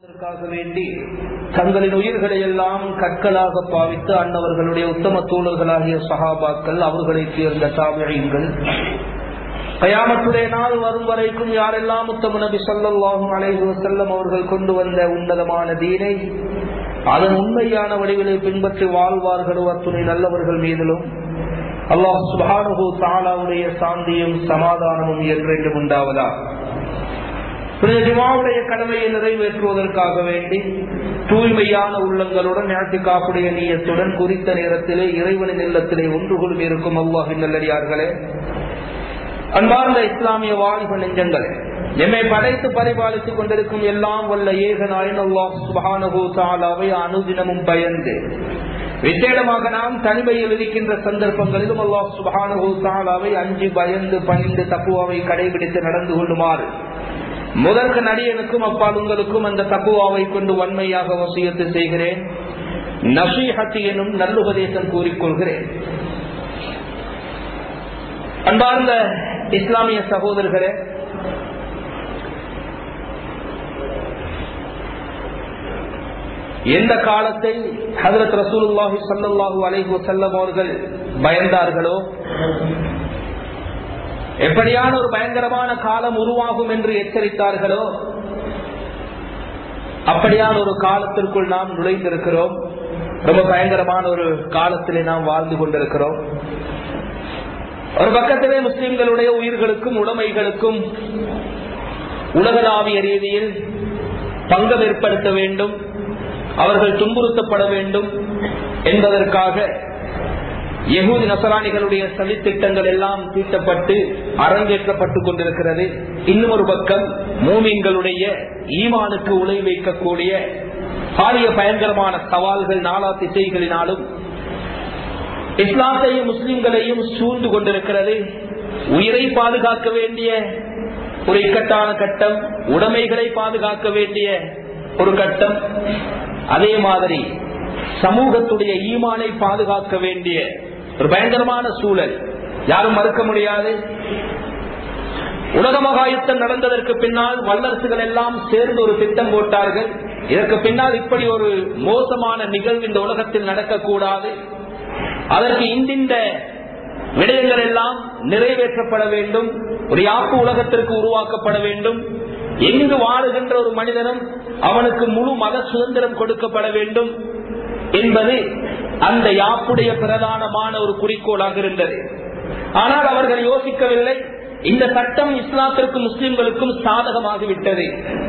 அதற்காக வேண்டி தங்களின் உயிர்களை எல்லாம் கற்களாக பாவித்து அன்னவர்களுடைய உத்தம தோழர்களாகிய சகாபாக்கள் அவர்களை சேர்ந்த தாமியங்கள் கயாமத்துடைய நாள் வரும் வரைக்கும் யாரெல்லாம் உத்தம நபி சொல்லாஹும் அலைஹு செல்லம் அவர்கள் கொண்டு வந்த உன்னதமான தீனை அதன் உண்மையான வடிவிலை பின்பற்றி வாழ்வார்களோ அத்துணை நல்லவர்கள் மீதிலும் அல்லாஹ் சுபானுகு தாலாவுடைய சாந்தியும் சமாதானமும் என்றென்றும் உண்டாவதா ஜுமாவுடைய கடமையை நிறைவேற்றுவதற்காக வேண்டி தூய்மையான உள்ளங்களுடன் ஞாட்டி காப்புடைய நீயத்துடன் குறித்த நேரத்திலே இறைவனின் இல்லத்திலே ஒன்று கொள்ளும் இருக்கும் அவ்வாஹின் நல்லடியார்களே அன்பார்ந்த இஸ்லாமிய வாலிப நெஞ்சங்களே எம்மை படைத்து பரிபாலித்துக் கொண்டிருக்கும் எல்லாம் வல்ல ஏக நாயின் அல்லாஹ் சுபானகு தாலாவை அனுதினமும் பயந்து விசேடமாக நாம் தனிமையில் இருக்கின்ற சந்தர்ப்பங்களிலும் அல்லாஹ் சுபானகு தாலாவை அஞ்சு பயந்து பணிந்து தப்புவாவை கடைபிடித்து நடந்து கொள்ளுமாறு முதற்கு நடிகனுக்கும் அப்பால் உங்களுக்கும் அந்த தப்புவாவை கொண்டு வன்மையாக வசியத்து செய்கிறேன் நசீஹத்தி எனும் நல்லுபதேசம் கூறிக்கொள்கிறேன் அன்பார்ந்த இஸ்லாமிய சகோதரர்களே எந்த காலத்தை ஹதரத் ரசூலுல்லாஹி சல்லாஹூ அலைஹு செல்லம் அவர்கள் பயந்தார்களோ எப்படியான ஒரு பயங்கரமான காலம் உருவாகும் என்று எச்சரித்தார்களோ அப்படியான ஒரு காலத்திற்குள் நாம் நுழைந்திருக்கிறோம் ரொம்ப பயங்கரமான ஒரு காலத்திலே நாம் வாழ்ந்து கொண்டிருக்கிறோம் ஒரு பக்கத்திலே முஸ்லிம்களுடைய உயிர்களுக்கும் உடைமைகளுக்கும் உலகளாவிய ரீதியில் பங்கம் ஏற்படுத்த வேண்டும் அவர்கள் துன்புறுத்தப்பட வேண்டும் என்பதற்காக யகூதி நசராணிகளுடைய சதித்திட்டங்கள் எல்லாம் தீட்டப்பட்டு அரங்கேற்றப்பட்டுக் கொண்டிருக்கிறது இன்னும் ஒரு பக்கம் மூமின்களுடைய ஈமானுக்கு உலை வைக்கக்கூடிய பாரிய பயங்கரமான சவால்கள் நாலா திசைகளினாலும் இஸ்லாத்தையும் முஸ்லிம்களையும் சூழ்ந்து கொண்டிருக்கிறது உயிரை பாதுகாக்க வேண்டிய ஒரு இக்கட்டான கட்டம் உடைமைகளை பாதுகாக்க வேண்டிய ஒரு கட்டம் அதே மாதிரி சமூகத்துடைய ஈமானை பாதுகாக்க வேண்டிய ஒரு பயங்கரமான சூழல் யாரும் மறுக்க முடியாது உலக மகாயுத்தம் நடந்ததற்கு பின்னால் வல்லரசுகள் எல்லாம் சேர்ந்து ஒரு திட்டம் போட்டார்கள் இதற்கு பின்னால் இப்படி ஒரு மோசமான நிகழ்வு இந்த உலகத்தில் நடக்கக்கூடாது அதற்கு இந்திந்த விடயங்கள் எல்லாம் நிறைவேற்றப்பட வேண்டும் ஒரு யாப்பு உலகத்திற்கு உருவாக்கப்பட வேண்டும் எங்கு வாழுகின்ற ஒரு மனிதனும் அவனுக்கு முழு மத சுதந்திரம் கொடுக்கப்பட வேண்டும் என்பது அந்த யாப்புடைய பிரதானமான ஒரு குறிக்கோளாக இருந்தது ஆனால் அவர்கள் யோசிக்கவில்லை இந்த சட்டம் இஸ்லாத்திற்கும் முஸ்லிம்களுக்கும் சாதகமாகிவிட்டது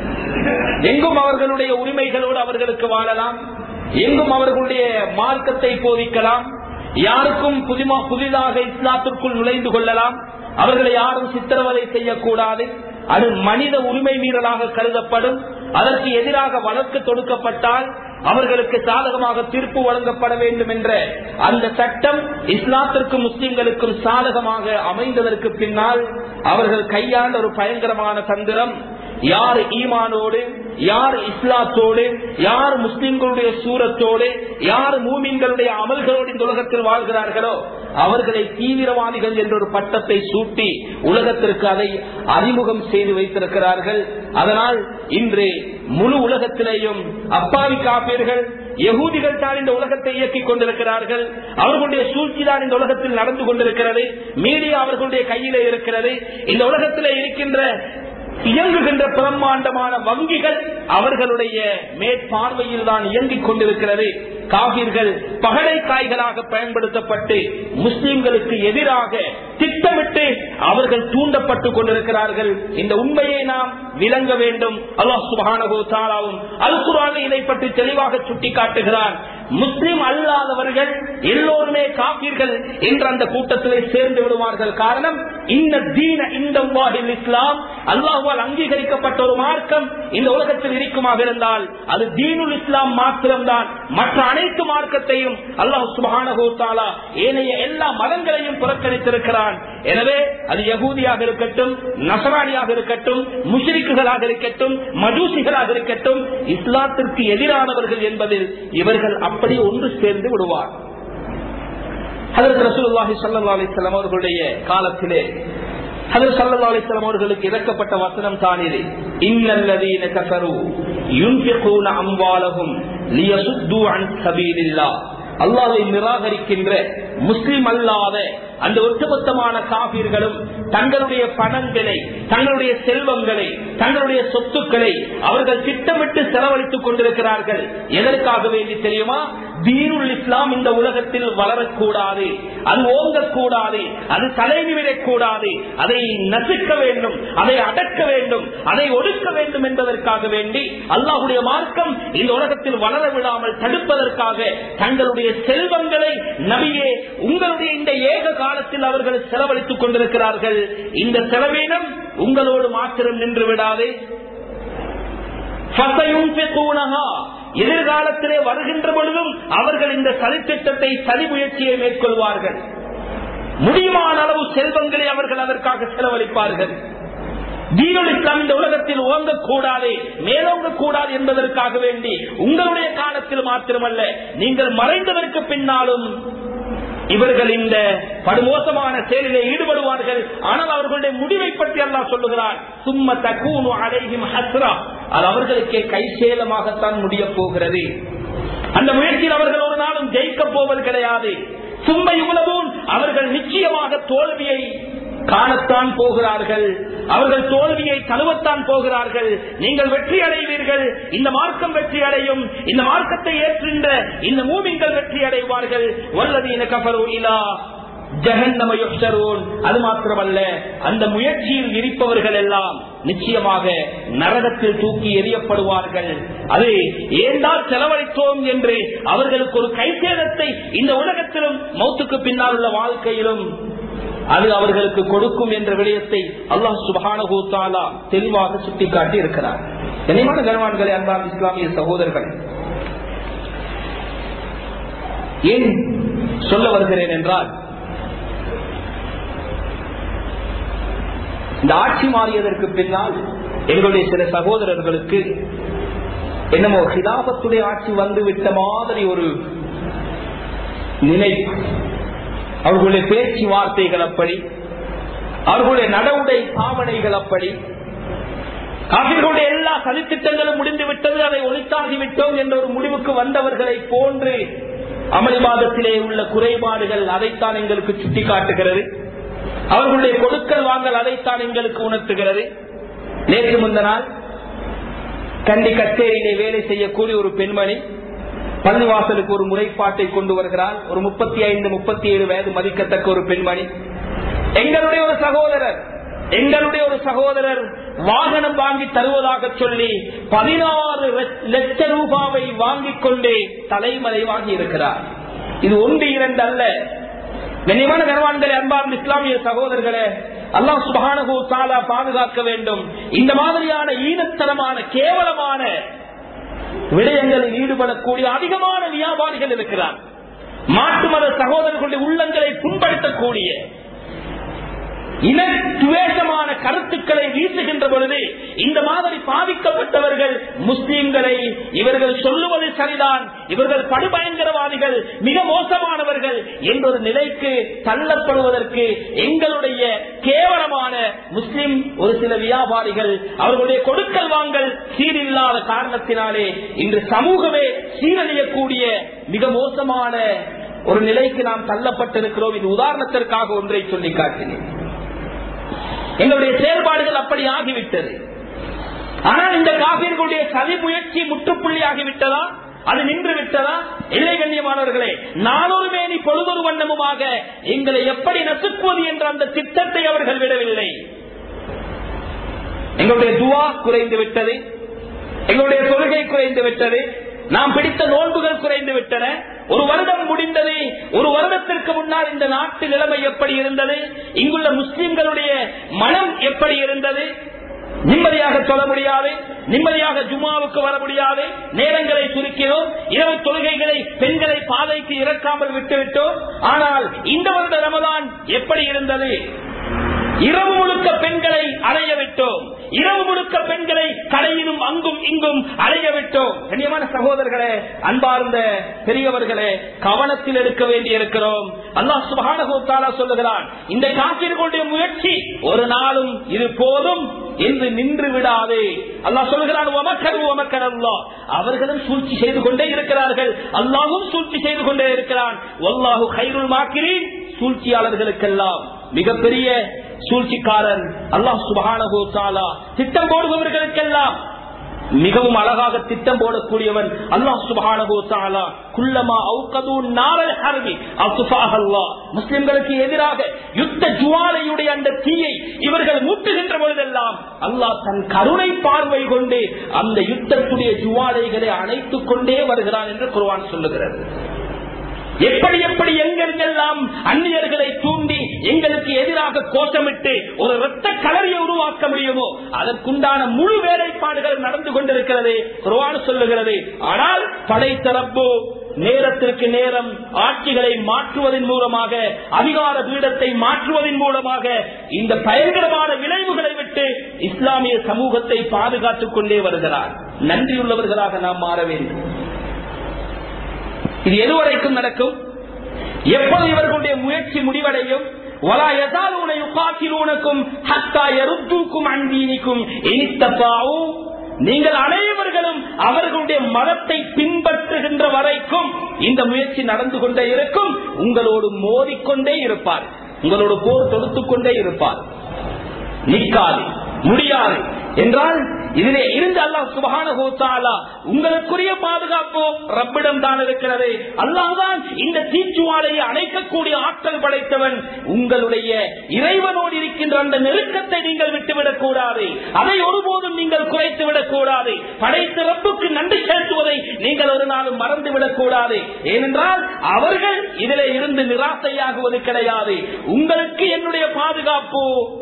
எங்கும் அவர்களுடைய உரிமைகளோடு அவர்களுக்கு வாழலாம் எங்கும் அவர்களுடைய மார்க்கத்தை போதிக்கலாம் யாருக்கும் புதிமா புதிதாக இஸ்லாத்திற்குள் நுழைந்து கொள்ளலாம் அவர்களை யாரும் சித்திரவதை செய்யக்கூடாது அது மனித உரிமை மீறலாக கருதப்படும் அதற்கு எதிராக வழக்கு தொடுக்கப்பட்டால் அவர்களுக்கு சாதகமாக தீர்ப்பு வழங்கப்பட வேண்டும் என்ற அந்த சட்டம் இஸ்லாத்திற்கும் முஸ்லிம்களுக்கும் சாதகமாக அமைந்ததற்கு பின்னால் அவர்கள் கையாண்ட ஒரு பயங்கரமான தந்திரம் யார் ஈமானோடு யார் இஸ்லாத்தோடு யார் முஸ்லிம்களுடைய சூரத்தோடு யார் மூமின்களுடைய அமல்களோடு இந்த உலகத்தில் வாழ்கிறார்களோ அவர்களை தீவிரவாதிகள் என்ற ஒரு பட்டத்தை சூட்டி உலகத்திற்கு அதை அறிமுகம் செய்து வைத்திருக்கிறார்கள் அதனால் இன்று முழு உலகத்திலேயும் அப்பாவி காப்பீர்கள் யகூதிகள் தான் இந்த உலகத்தை இயக்கிக் கொண்டிருக்கிறார்கள் அவர்களுடைய சூழ்ச்சி தான் இந்த உலகத்தில் நடந்து கொண்டிருக்கிறது மீடியா அவர்களுடைய கையிலே இருக்கிறது இந்த உலகத்திலே இருக்கின்ற இயங்குகின்ற பிரம்மாண்டமான வங்கிகள் அவர்களுடைய மேற்பார்வையில் தான் இயங்கிக் கொண்டிருக்கிறது காவிர்கள் பகடை காய்களாக பயன்படுத்தப்பட்டு முஸ்லிம்களுக்கு எதிராக திட்டமிட்டு அவர்கள் தூண்டப்பட்டுக் கொண்டிருக்கிறார்கள் இந்த உண்மையை நாம் விளங்க வேண்டும் அல்லாஹ் சுபானகோ தாராவும் அல் குரான் இதை பற்றி தெளிவாக சுட்டிக்காட்டுகிறார் முஸ்லிம் அல்லாதவர்கள் எல்லோருமே காப்பீர்கள் என்ற அந்த கூட்டத்திலே சேர்ந்து விடுவார்கள் காரணம் இந்த தீன இந்த இஸ்லாம் அல்லாஹுவால் அங்கீகரிக்கப்பட்ட ஒரு மார்க்கம் இந்த உலகத்தில் இருக்குமாக இருந்தால் அது தீனுல் இஸ்லாம் மாத்திரம்தான் மற்ற அனைத்து மார்க்கத்தையும் அல்லாஹ் சுபானகோத்தாலா ஏனைய எல்லா மதங்களையும் புறக்கணித்திருக்கிறான் எனவே அது யகூதியாக இருக்கட்டும் நசராணியாக இருக்கட்டும் முஷ்ரிக்குகளாக இருக்கட்டும் மஜூசிகளாக இருக்கட்டும் இஸ்லாத்திற்கு எதிரானவர்கள் என்பதில் இவர்கள் அப்படி ஒன்று சேர்ந்து விடுவார் அதற்கு ரசூலுல்லாஹி ஸல்லல்லாஹு அலைஹி வஸல்லம் அவர்களுடைய காலத்திலே அது சல்லா அலிஸ்லாம் அவர்களுக்கு இறக்கப்பட்ட வசனம் தான் இது இன்னல்லதீன கஃபரு யுன்ஃபிகூன அம்வாலஹும் லியசுத்து அன் சபீலில்லாஹ் அல்லாஹ்வை நிராகரிக்கின்ற முஸ்லிம் அல்லாத அந்த ஒட்டுமொத்தமான காபீர்களும் தங்களுடைய பணங்களை தங்களுடைய செல்வங்களை தங்களுடைய சொத்துக்களை அவர்கள் திட்டமிட்டு செலவழித்துக் கொண்டிருக்கிறார்கள் எதற்காக வேண்டி தெரியுமா தீனுல் இஸ்லாம் இந்த உலகத்தில் வளரக்கூடாது அது ஓங்கக்கூடாது அது தலைநிமிடக்கூடாது அதை நசுக்க வேண்டும் அதை அடக்க வேண்டும் அதை ஒடுக்க வேண்டும் என்பதற்காக வேண்டி அல்லாஹுடைய மார்க்கம் இந்த உலகத்தில் வளர விடாமல் தடுப்பதற்காக தங்களுடைய செல்வங்களை நபியே உங்களுடைய இந்த ஏக காலத்தில் அவர்கள் செலவழித்துக் கொண்டிருக்கிறார்கள் இந்த செலவீனம் உங்களோடு மாத்திரம் நின்று விடாது எதிர்காலத்திலே வருகின்ற பொழுதும் அவர்கள் இந்த சதித்திட்டத்தை சதி முயற்சியை மேற்கொள்வார்கள் முடியுமான அளவு செல்வங்களை அவர்கள் அதற்காக செலவழிப்பார்கள் தீனுல் இஸ்லாம் இந்த உலகத்தில் ஓங்கக்கூடாது மேலோங்க கூடாது என்பதற்காக வேண்டி உங்களுடைய காலத்தில் மாத்திரமல்ல நீங்கள் மறைந்ததற்கு பின்னாலும் இவர்கள் இந்த படுமோசமான செயலிலே ஈடுபடுவார்கள் ஆனால் அவர்களுடைய முடிவை பற்றி எல்லாம் சொல்லுகிறார் சும்ம தக்கூனு அலைஹிம் ஹஸ்ரா அது அவர்களுக்கே கை சேலமாகத்தான் முடிய போகிறது அந்த முயற்சியில் அவர்கள் ஒரு நாளும் ஜெயிக்க போவது கிடையாது சும்மா இவ்வளவும் அவர்கள் நிச்சயமாக தோல்வியை காணத்தான் போகிறார்கள் அவர்கள் தோல்வியை தழுவத்தான் போகிறார்கள் நீங்கள் வெற்றி அடைவீர்கள் இந்த மார்க்கம் வெற்றி அடையும் இந்த மார்க்கத்தை ஏற்றுகின்ற இந்த மூமிங்கள் வெற்றி அடைவார்கள் வல்லதீன கபரோயிலா அது மாத்திரமல்ல அந்த முயற்சியில் இருப்பவர்கள் எல்லாம் நிச்சயமாக நரகத்தில் தூக்கி எறியப்படுவார்கள் அது ஏண்டால் செலவழித்தோம் என்று அவர்களுக்கு ஒரு கைசேதத்தை இந்த உலகத்திலும் மௌத்துக்கு பின்னால் உள்ள வாழ்க்கையிலும் அது அவர்களுக்கு கொடுக்கும் என்ற விடயத்தை அல்லாஹ் சுபானகூத்தாலா தெளிவாக சுட்டிக்காட்டி இருக்கிறார் கனிமான கனவான்களை அன்பான் இஸ்லாமிய சகோதரர்கள் ஏன் சொல்ல வருகிறேன் என்றால் இந்த ஆட்சி மாறியதற்கு பின்னால் எங்களுடைய சில சகோதரர்களுக்கு என்னமோ ஹிலாபத்துடைய ஆட்சி வந்து விட்ட மாதிரி ஒரு நினைப்பு அவர்களுடைய பேச்சுவார்த்தைகள் அப்படி அவர்களுடைய நடவுடை பாவனைகள் அப்படி அவர்களுடைய எல்லா சதித்திட்டங்களும் முடிந்து விட்டது அதை ஒழித்தாகி விட்டோம் என்ற ஒரு முடிவுக்கு வந்தவர்களை போன்று அமளிவாதத்திலே உள்ள குறைபாடுகள் அதைத்தான் எங்களுக்கு சுட்டிக்காட்டுகிறது அவர்களுடைய கொடுக்கல் வாங்கல் அதைத்தான் எங்களுக்கு உணர்த்துகிறது நேற்று முந்த நாள் கண்டி கச்சேரியிலே வேலை செய்யக்கூடிய ஒரு பெண்மணி பள்ளிவாசலுக்கு ஒரு முறைப்பாட்டை கொண்டு வருகிறார் ஒரு முப்பத்தி ஐந்து முப்பத்தி ஏழு வயது மதிக்கத்தக்க ஒரு பெண்மணி எங்களுடைய ஒரு சகோதரர் எங்களுடைய ஒரு சகோதரர் வாகனம் வாங்கி தருவதாக சொல்லி பதினாறு லட்ச ரூபாவை வாங்கிக் கொண்டே தலைமறைவாகி இருக்கிறார் இது ஒன்று இரண்டு அல்ல கண்ணியமான கனவான்களே அன்பார்ந்த இஸ்லாமிய சகோதரர்களே அல்லாஹ் சுபானகு தாலா பாதுகாக்க வேண்டும் இந்த மாதிரியான ஈனத்தனமான கேவலமான விடயங்களில் ஈடுபடக்கூடிய அதிகமான வியாபாரிகள் இருக்கிறார் மாட்டு மத சகோதரர்களுடைய உள்ளங்களை புண்படுத்தக்கூடிய இனத்துவேஷமான கருத்துக்களை வீசுகின்ற பொழுது இந்த மாதிரி பாதிக்கப்பட்டவர்கள் முஸ்லிம்களை இவர்கள் சொல்லுவது சரிதான் இவர்கள் படுபயங்கரவாதிகள் மிக மோசமானவர்கள் என்ற ஒரு நிலைக்கு தள்ளப்படுவதற்கு எங்களுடைய கேவலமான முஸ்லிம் ஒரு சில வியாபாரிகள் அவர்களுடைய கொடுக்கல் வாங்கல் சீரில்லாத காரணத்தினாலே இன்று சமூகமே சீரழியக்கூடிய மிக மோசமான ஒரு நிலைக்கு நாம் தள்ளப்பட்டிருக்கிறோம் இது உதாரணத்திற்காக ஒன்றை சொல்லி காட்டினேன் எங்களுடைய செயல்பாடுகள் அப்படி ஆகிவிட்டது ஆனால் இந்த காவிர்களுடைய சதி முயற்சி முற்றுப்புள்ளி ஆகிவிட்டதா அது நின்று விட்டதா இல்லை கண்ணியமானவர்களே நானொரு மேனி பொழுதொரு வண்ணமுமாக எங்களை எப்படி நசுக்குவது என்ற அந்த திட்டத்தை அவர்கள் விடவில்லை எங்களுடைய துவா குறைந்து விட்டது எங்களுடைய தொழுகை குறைந்து விட்டது நாம் பிடித்த நோன்புகள் குறைந்து விட்டன ஒரு வருடம் முடிந்தது ஒரு வருடத்திற்கு முன்னால் இந்த நாட்டு நிலைமை எப்படி இருந்தது இங்குள்ள முஸ்லிம்களுடைய மனம் எப்படி இருந்தது நிம்மதியாக சொல்ல முடியாது நிம்மதியாக ஜுமாவுக்கு வர முடியாது நேரங்களை சுருக்கிறோம் இரவு தொழுகைகளை பெண்களை பாதைக்கு இறக்காமல் விட்டுவிட்டோம் ஆனால் இந்த வருட ரமதான் எப்படி இருந்தது இரவு முழுக்க பெண்களை அலைய விட்டோம் இரவு முழுக்க பெண்களை கடையிலும் அங்கும் இங்கும் அலைய விட்டோம் கண்ணியமான சகோதரர்களே அன்பார்ந்த பெரியவர்களே கவனத்தில் எடுக்க வேண்டி இருக்கிறோம் அல்லாஹ் சுபானகோத்தாலா சொல்லுகிறான் இந்த காப்பீர்களுடைய முயற்சி ஒரு நாளும் இது போதும் என்று நின்று விடாதே அல்லாஹ் சொல்லுகிறான் உமக்கரு உமக்கர் அல்லாஹ் அவர்களும் சூழ்ச்சி செய்து கொண்டே இருக்கிறார்கள் அல்லாஹும் சூழ்ச்சி செய்து கொண்டே இருக்கிறான் ஒல்லாஹு கைருள் மாக்கிறேன் சூழ்ச்சியாளர்களுக்கெல்லாம் மிகப்பெரிய சூழ்ச்சிக்காரன் அல்லாஹ் சுபஹானஹு தஆலா திட்டம் போடுபவர்களுக்கெல்லாம் மிகவும் அழகாக திட்டம் போடக்கூடியவன் அல்லாஹ் சுபஹானஹு தஆலா குல்லமா அவுகது நாரல் ஹர்பி அத்ஃபாஹ் அல்லாஹ் முஸ்லிம்களுக்கு எதிராக யுத்த ஜுவாலையுடைய அந்த தீயை இவர்கள் மூட்டுகின்ற பொழுதெல்லாம் அல்லாஹ் தன் கருணை பார்வை கொண்டு அந்த யுத்தத்துடைய ஜுவாலைகளை அணைத்துக் கொண்டே வருகிறான் என்று குர்ஆன் சொல்லுகிறது எப்படி எப்படி எங்கெங்கெல்லாம் அந்நியர்களை தூண்டி எங்களுக்கு எதிராக கோஷமிட்டு ஒரு இரத்த கலரியை உருவாக்க முடியுமோ அதற்குண்டான முழு வேலைப்பாடுகள் நடந்து கொண்டிருக்கிறது குர்ஆன் சொல்லுகிறது ஆனால் படைத்தரப்பு நேரத்திற்கு நேரம் ஆட்சிகளை மாற்றுவதன் மூலமாக அதிகார பீடத்தை மாற்றுவதன் மூலமாக இந்த பயங்கரமான விளைவுகளை விட்டு இஸ்லாமிய சமூகத்தை பாதுகாத்துக் கொண்டே வருகிறார் நன்றியுள்ளவர்களாக நாம் மாற வேண்டும் இது எதுவரைக்கும் நடக்கும் எப்போது இவர்களுடைய முயற்சி முடிவடையும் ولا يزالون يقاتلونكم حتى يردوكم عن دينكم إن استطاعوا நீங்கள் அனைவர்களும் அவர்களுடைய மதத்தை பின்பற்றுகின்ற வரைக்கும் இந்த முயற்சி நடந்து கொண்டே இருக்கும் உங்களோடு மோதிக்கொண்டே இருப்பார் உங்களோடு போர் தொடுத்துக் கொண்டே இருப்பார் நிற்காது முடியாது என்றால் இதிலே இருந்து அல்லாஹ் சுபகான உங்களுக்குரிய பாதுகாப்பு ரப்பிடம் தான் இருக்கிறது அல்லாஹ்தான் இந்த தீச்சுவாலையை அணைக்கக்கூடிய ஆற்றல் படைத்தவன் உங்களுடைய இறைவனோடு இருக்கின்ற அந்த நெருக்கத்தை நீங்கள் விட்டுவிடக் கூடாது அதை ஒருபோதும் நீங்கள் குறைத்து விடக் கூடாது படைத்த ரப்புக்கு நன்றி செலுத்துவதை நீங்கள் ஒரு நாளும் மறந்து விடக் கூடாது ஏனென்றால் அவர்கள் இதிலே இருந்து நிராசையாகுவது கிடையாது உங்களுக்கு என்னுடைய பாதுகாப்பு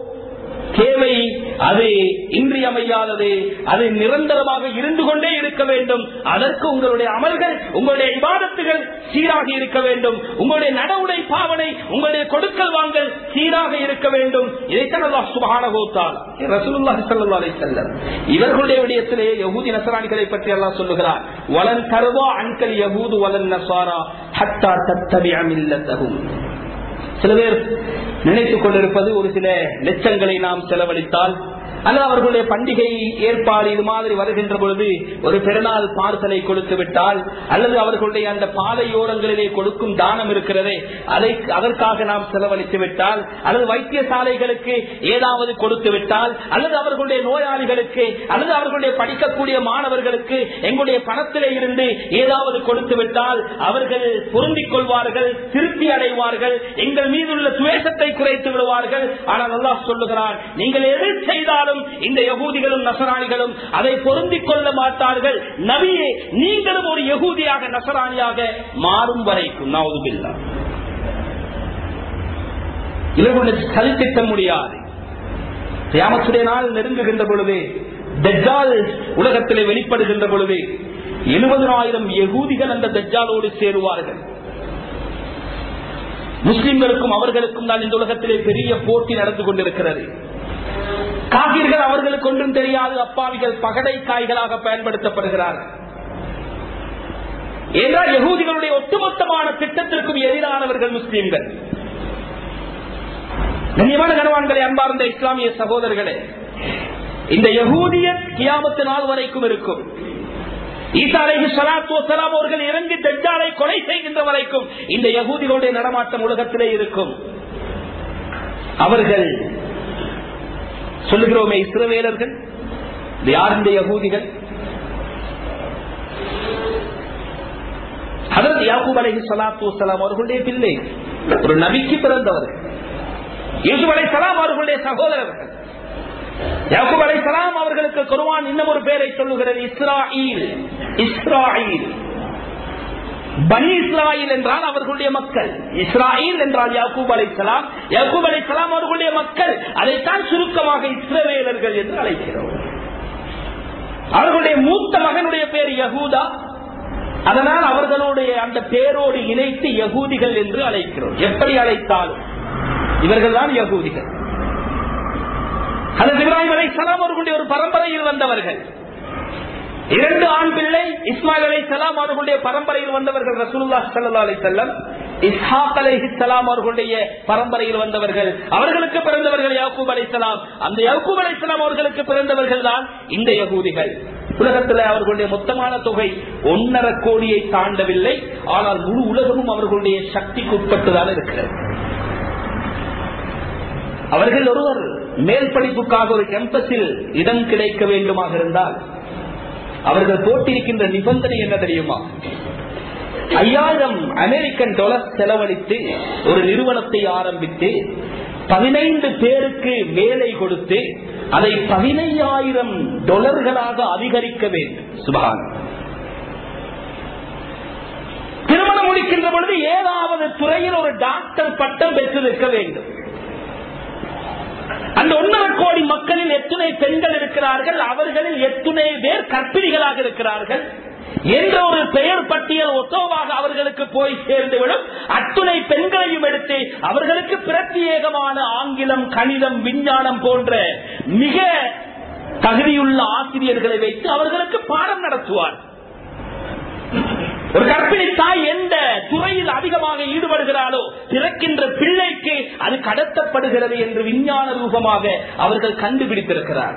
தேவை அது இன்றியமையாதது அது நிரந்தரமாக இருந்து கொண்டே இருக்க வேண்டும் அதற்கு உங்களுடைய அமல்கள் உங்களுடைய விவாதத்துகள் சீராக இருக்க வேண்டும் உங்களுடைய நடவுடை பாவனை உங்களுடைய கொடுக்கல் வாங்கல் சீராக இருக்க வேண்டும் இதைத்தான் அல்லாஹ் சுபஹான கோத்தால் ரசூலுல்லாஹி ஸல்லல்லாஹு அலைஹி வஸல்லம் இவர்களுடைய விடயத்திலே யஹூதி நசராணிகளை பற்றி அல்லாஹ் சொல்லுகிறார் வலன் தருவா அன்கல் யஹூது வலன் நசாரா ஹத்தா தத்தபிஅ மில்லத்தஹும் சில பேர் நினைத்துக் கொண்டிருப்பது ஒரு சில லட்சங்களை நாம் செலவழித்தால் அல்லது அவர்களுடைய பண்டிகை ஏற்பாடு இது மாதிரி வருகின்ற பொழுது ஒரு பெருநாள் பார்சலை கொடுத்து விட்டால் அல்லது அவர்களுடைய அந்த பாதையோரங்களிலே கொடுக்கும் தானம் இருக்கிறதே அதை அதற்காக நாம் செலவழித்து விட்டால் அல்லது வைத்தியசாலைகளுக்கு ஏதாவது கொடுத்து விட்டால் அல்லது அவர்களுடைய நோயாளிகளுக்கு அல்லது அவர்களுடைய படிக்கக்கூடிய மாணவர்களுக்கு எங்களுடைய பணத்திலே இருந்து ஏதாவது கொடுத்து விட்டால் அவர்கள் பொருந்திக் கொள்வார்கள் திருப்தி அடைவார்கள் எங்கள் மீதுள்ள துவேஷத்தை குறைத்து விடுவார்கள் ஆனால் அல்லாஹ் சொல்லுகிறான் நீங்கள் எது செய்தாலும் இந்த யகூதிகளும் நசராணிகளும் அதை பொருந்திக் கொள்ள மாட்டார்கள் நபியே நீங்களும் ஒரு யகூதியாக நசராணியாக மாறும் வரைக்கும் நாவுதுபில்லா இவர்களுடைய கல்திட்ட முடியாது தியாமத்துடைய நாள் நெருங்குகின்ற பொழுது தஜ்ஜால் உலகத்திலே வெளிப்படுகின்ற பொழுது எழுபதாயிரம் யகூதிகள் அந்த தஜ்ஜாலோடு சேருவார்கள் முஸ்லிம்களுக்கும் அவர்களுக்கும் தான் இந்த உலகத்திலே பெரிய போட்டி நடந்து கொண்டிருக்கிறது காவிர்கள் அவர்களுக்கு ஒன்றும் தெரியாது அப்பாவிகள் பகடை காய்களாக பயன்படுத்தப்படுகிறார்கள் என்றால் யகூதிகளுடைய ஒட்டுமொத்தமான திட்டத்திற்கும் எதிரானவர்கள் முஸ்லிம்கள் கண்ணியமான கனவான்களை அன்பார்ந்த இஸ்லாமிய சகோதரர்களே இந்த யகூதிய கியாமத்து நாள் வரைக்கும் இருக்கும் ஈசா அலைஹி ஸலாத்து வஸலாம் அவர்கள் இறங்கி தஜ்ஜாலை கொலை செய்கின்ற வரைக்கும் இந்த யகூதிகளுடைய நடமாட்டம் உலகத்திலே இருக்கும் அவர்கள் சொல்லுகிறோமே இஸ்ரவேலர்கள் இது யார் இந்த யகூதிகள் அதற்கு யாக்கூப் அலைஹி ஸலாத்து வஸலாம் அவர்களுடைய பிள்ளை ஒரு நபிக்கு பிறந்தவர்கள் யூசுப் அலைஹிஸ்ஸலாம் அவர்களுடைய சகோதரர்கள் யாக்கூப் அலைஹிஸ்ஸலாம் அவர்களுக்கு குர்ஆன் இன்னும் ஒரு பெயரை சொல்லுகிறது இஸ்ராயில் இஸ்ராயில் பனி இஸ்ராயில் என்றால் அவர்களுடைய மக்கள் இஸ்ராயில் என்றால் யாக்கூப் அலைசலாம் யாக்கூப் அலைசலாம் அவர்களுடைய மக்கள் அதைத்தான் சுருக்கமாக இஸ்ரவேலர்கள் என்று அழைக்கிறோம் அவர்களுடைய மூத்த மகனுடைய பேர் யகூதா அதனால் அவர்களுடைய அந்த பேரோடு இணைத்து யகூதிகள் என்று அழைக்கிறோம் எப்படி அழைத்தாலும் இவர்கள் தான் யகூதிகள் அது இப்ராஹிம் அலை சலாம் அவர்களுடைய ஒரு பரம்பரையில் வந்தவர்கள் இரண்டு ஆண் பிள்ளை இஸ்மாயில் அலை சலாம் அவர்களுடைய பரம்பரையில் வந்தவர்கள் ரசூலுல்லா சல்லா அலி செல்லம் இஸ்ஹாக் அலை சலாம் அவர்களுடைய பரம்பரையில் வந்தவர்கள் அவர்களுக்கு பிறந்தவர்கள் யாக்கூப் அலை சலாம் அந்த யாக்கூப் அலை சலாம் அவர்களுக்கு பிறந்தவர்கள் தான் இந்த யகூதிகள் உலகத்தில் அவர்களுடைய மொத்தமான தொகை ஒன்னரை கோடியை தாண்டவில்லை ஆனால் முழு உலகமும் அவர்களுடைய சக்திக்கு உட்பட்டுதான் இருக்கிறது அவர்கள் ஒருவர் மேல் படிப்புக்காக ஒரு கேம்பஸில் இடம் கிடைக்க வேண்டுமாக இருந்தால் அவர்கள் போட்டிருக்கின்ற நிபந்தனை என்ன தெரியுமா ஐயாயிரம் அமெரிக்கன் டாலர் செலவழித்து ஒரு நிறுவனத்தை ஆரம்பித்து பதினைந்து பேருக்கு வேலை கொடுத்து அதை பதினையாயிரம் டாலர்களாக அதிகரிக்க வேண்டும் சுபான் திருமணம் முடிக்கின்ற பொழுது ஏதாவது துறையில் ஒரு டாக்டர் பட்டம் பெற்றிருக்க வேண்டும் அந்த ஒன்றரை கோடி மக்களில் எத்தனை பெண்கள் இருக்கிறார்கள் அவர்களில் எத்தனை பேர் கற்பிணிகளாக இருக்கிறார்கள் என்ற ஒரு பெயர் பட்டியல் ஒத்தோவாக அவர்களுக்கு போய் சேர்ந்துவிடும் அத்துணை பெண்களையும் எடுத்து அவர்களுக்கு பிரத்யேகமான ஆங்கிலம் கணிதம் விஞ்ஞானம் போன்ற மிக தகுதியுள்ள ஆசிரியர்களை வைத்து அவர்களுக்கு பாடம் நடத்துவார் ஒரு கற்பிணி தாய் எந்த துறையில் அதிகமாக ஈடுபடுகிறாளோ பிறக்கின்ற பிள்ளைக்கு அது கடத்தப்படுகிறது என்று விஞ்ஞான ரூபமாக அவர்கள் கண்டுபிடித்திருக்கிறார்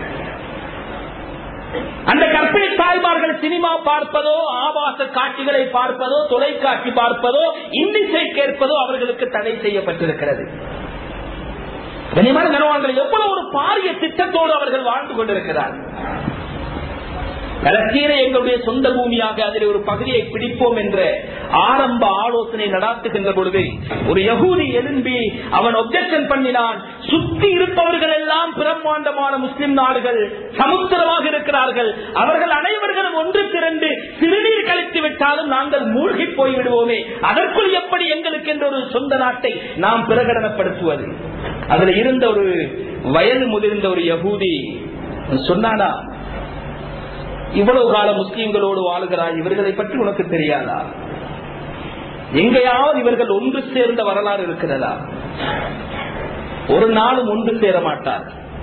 அந்த கற்பிணி தாய்மார்கள் சினிமா பார்ப்பதோ ஆபாச காட்சிகளை பார்ப்பதோ தொலைக்காட்சி பார்ப்பதோ இன்னிசை கேட்பதோ அவர்களுக்கு தடை செய்யப்பட்டிருக்கிறது கனிமான கனவான்கள் எவ்வளவு ஒரு பாரிய திட்டத்தோடு அவர்கள் வாழ்ந்து கொண்டிருக்கிறார்கள் பலஸ்தீனை எங்களுடைய சொந்த பூமியாக அதில் ஒரு பகுதியை பிடிப்போம் என்ற ஆரம்ப ஆலோசனை நடாத்துகின்ற பொழுது ஒரு யகூதி எழும்பி அவன் ஒப்ஜெக்ஷன் பண்ணினான் சுத்தி இருப்பவர்கள் எல்லாம் பிரம்மாண்டமான முஸ்லிம் நாடுகள் சமுத்திரமாக இருக்கிறார்கள் அவர்கள் அனைவர்களும் ஒன்று திரண்டு சிறுநீர் கழித்து விட்டாலும் நாங்கள் மூழ்கி போய் விடுவோமே அதற்குள் எப்படி எங்களுக்கு என்ற ஒரு சொந்த நாட்டை நாம் பிரகடனப்படுத்துவது அதுல இருந்த ஒரு வயது முதிர்ந்த ஒரு யகூதி சொன்னானா இவ்வளவு கால முஸ்லீம்களோடு வாழுகிறாய் இவர்களை பற்றி உனக்கு தெரியாதா எங்கேயாவது இவர்கள் ஒன்று சேர்ந்த வரலாறு இருக்கிறதா ஒரு நாளும் ஒன்று சேர மாட்டார்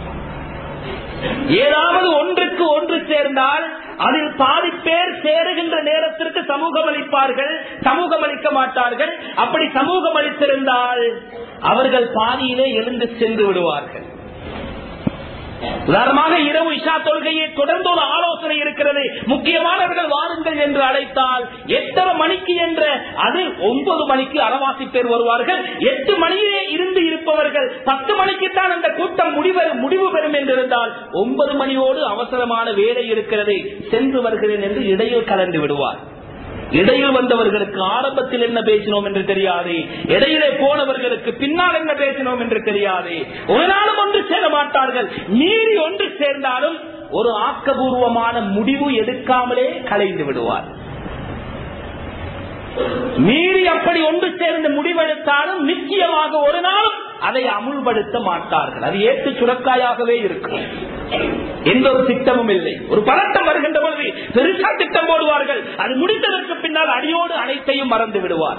ஏதாவது ஒன்றுக்கு ஒன்று சேர்ந்தால் அதில் பாதி பேர் சேருகின்ற நேரத்திற்கு சமூகம் அளிப்பார்கள் சமூகம் அளிக்க மாட்டார்கள் அப்படி சமூகம் அளித்திருந்தால் அவர்கள் பாதியிலே எழுந்து சென்று விடுவார்கள் உதாரணமாக இரவு இஷா தொழுகையை தொடர்ந்து ஒரு ஆலோசனை இருக்கிறது முக்கியமானவர்கள் வாருங்கள் என்று அழைத்தால் எத்தனை மணிக்கு என்ற அது ஒன்பது மணிக்கு அறவாசி பேர் வருவார்கள் எட்டு மணியிலே இருந்து இருப்பவர்கள் பத்து மணிக்கு தான் அந்த கூட்டம் முடிவு முடிவு பெறும் என்றிருந்தால் ஒன்பது மணியோடு அவசரமான வேலை இருக்கிறது சென்று வருகிறேன் என்று இடையில் கலந்து விடுவார் இடையில் வந்தவர்களுக்கு ஆரம்பத்தில் என்ன பேசினோம் என்று தெரியாது இடையிலே போனவர்களுக்கு பின்னால் என்ன பேசினோம் என்று தெரியாது ஒரு நாளும் ஒன்று சேர மாட்டார்கள் மீறி ஒன்று சேர்ந்தாலும் ஒரு ஆக்கபூர்வமான முடிவு எடுக்காமலே கலைந்து விடுவார் மீறி அப்படி ஒன்று சேர்ந்து முடிவெடுத்தாலும் நிச்சயமாக ஒரு நாளும் அதை அமுல்படுத்த மாட்டார்கள் அது ஏற்று சுரக்காயாகவே இருக்கும் எந்த ஒரு திட்டமும் இல்லை ஒரு பதட்டம் வருகின்ற பொழுது பெருசா திட்டம் போடுவார்கள் அது முடித்ததற்கு பின்னால் அடியோடு அனைத்தையும் மறந்து விடுவார்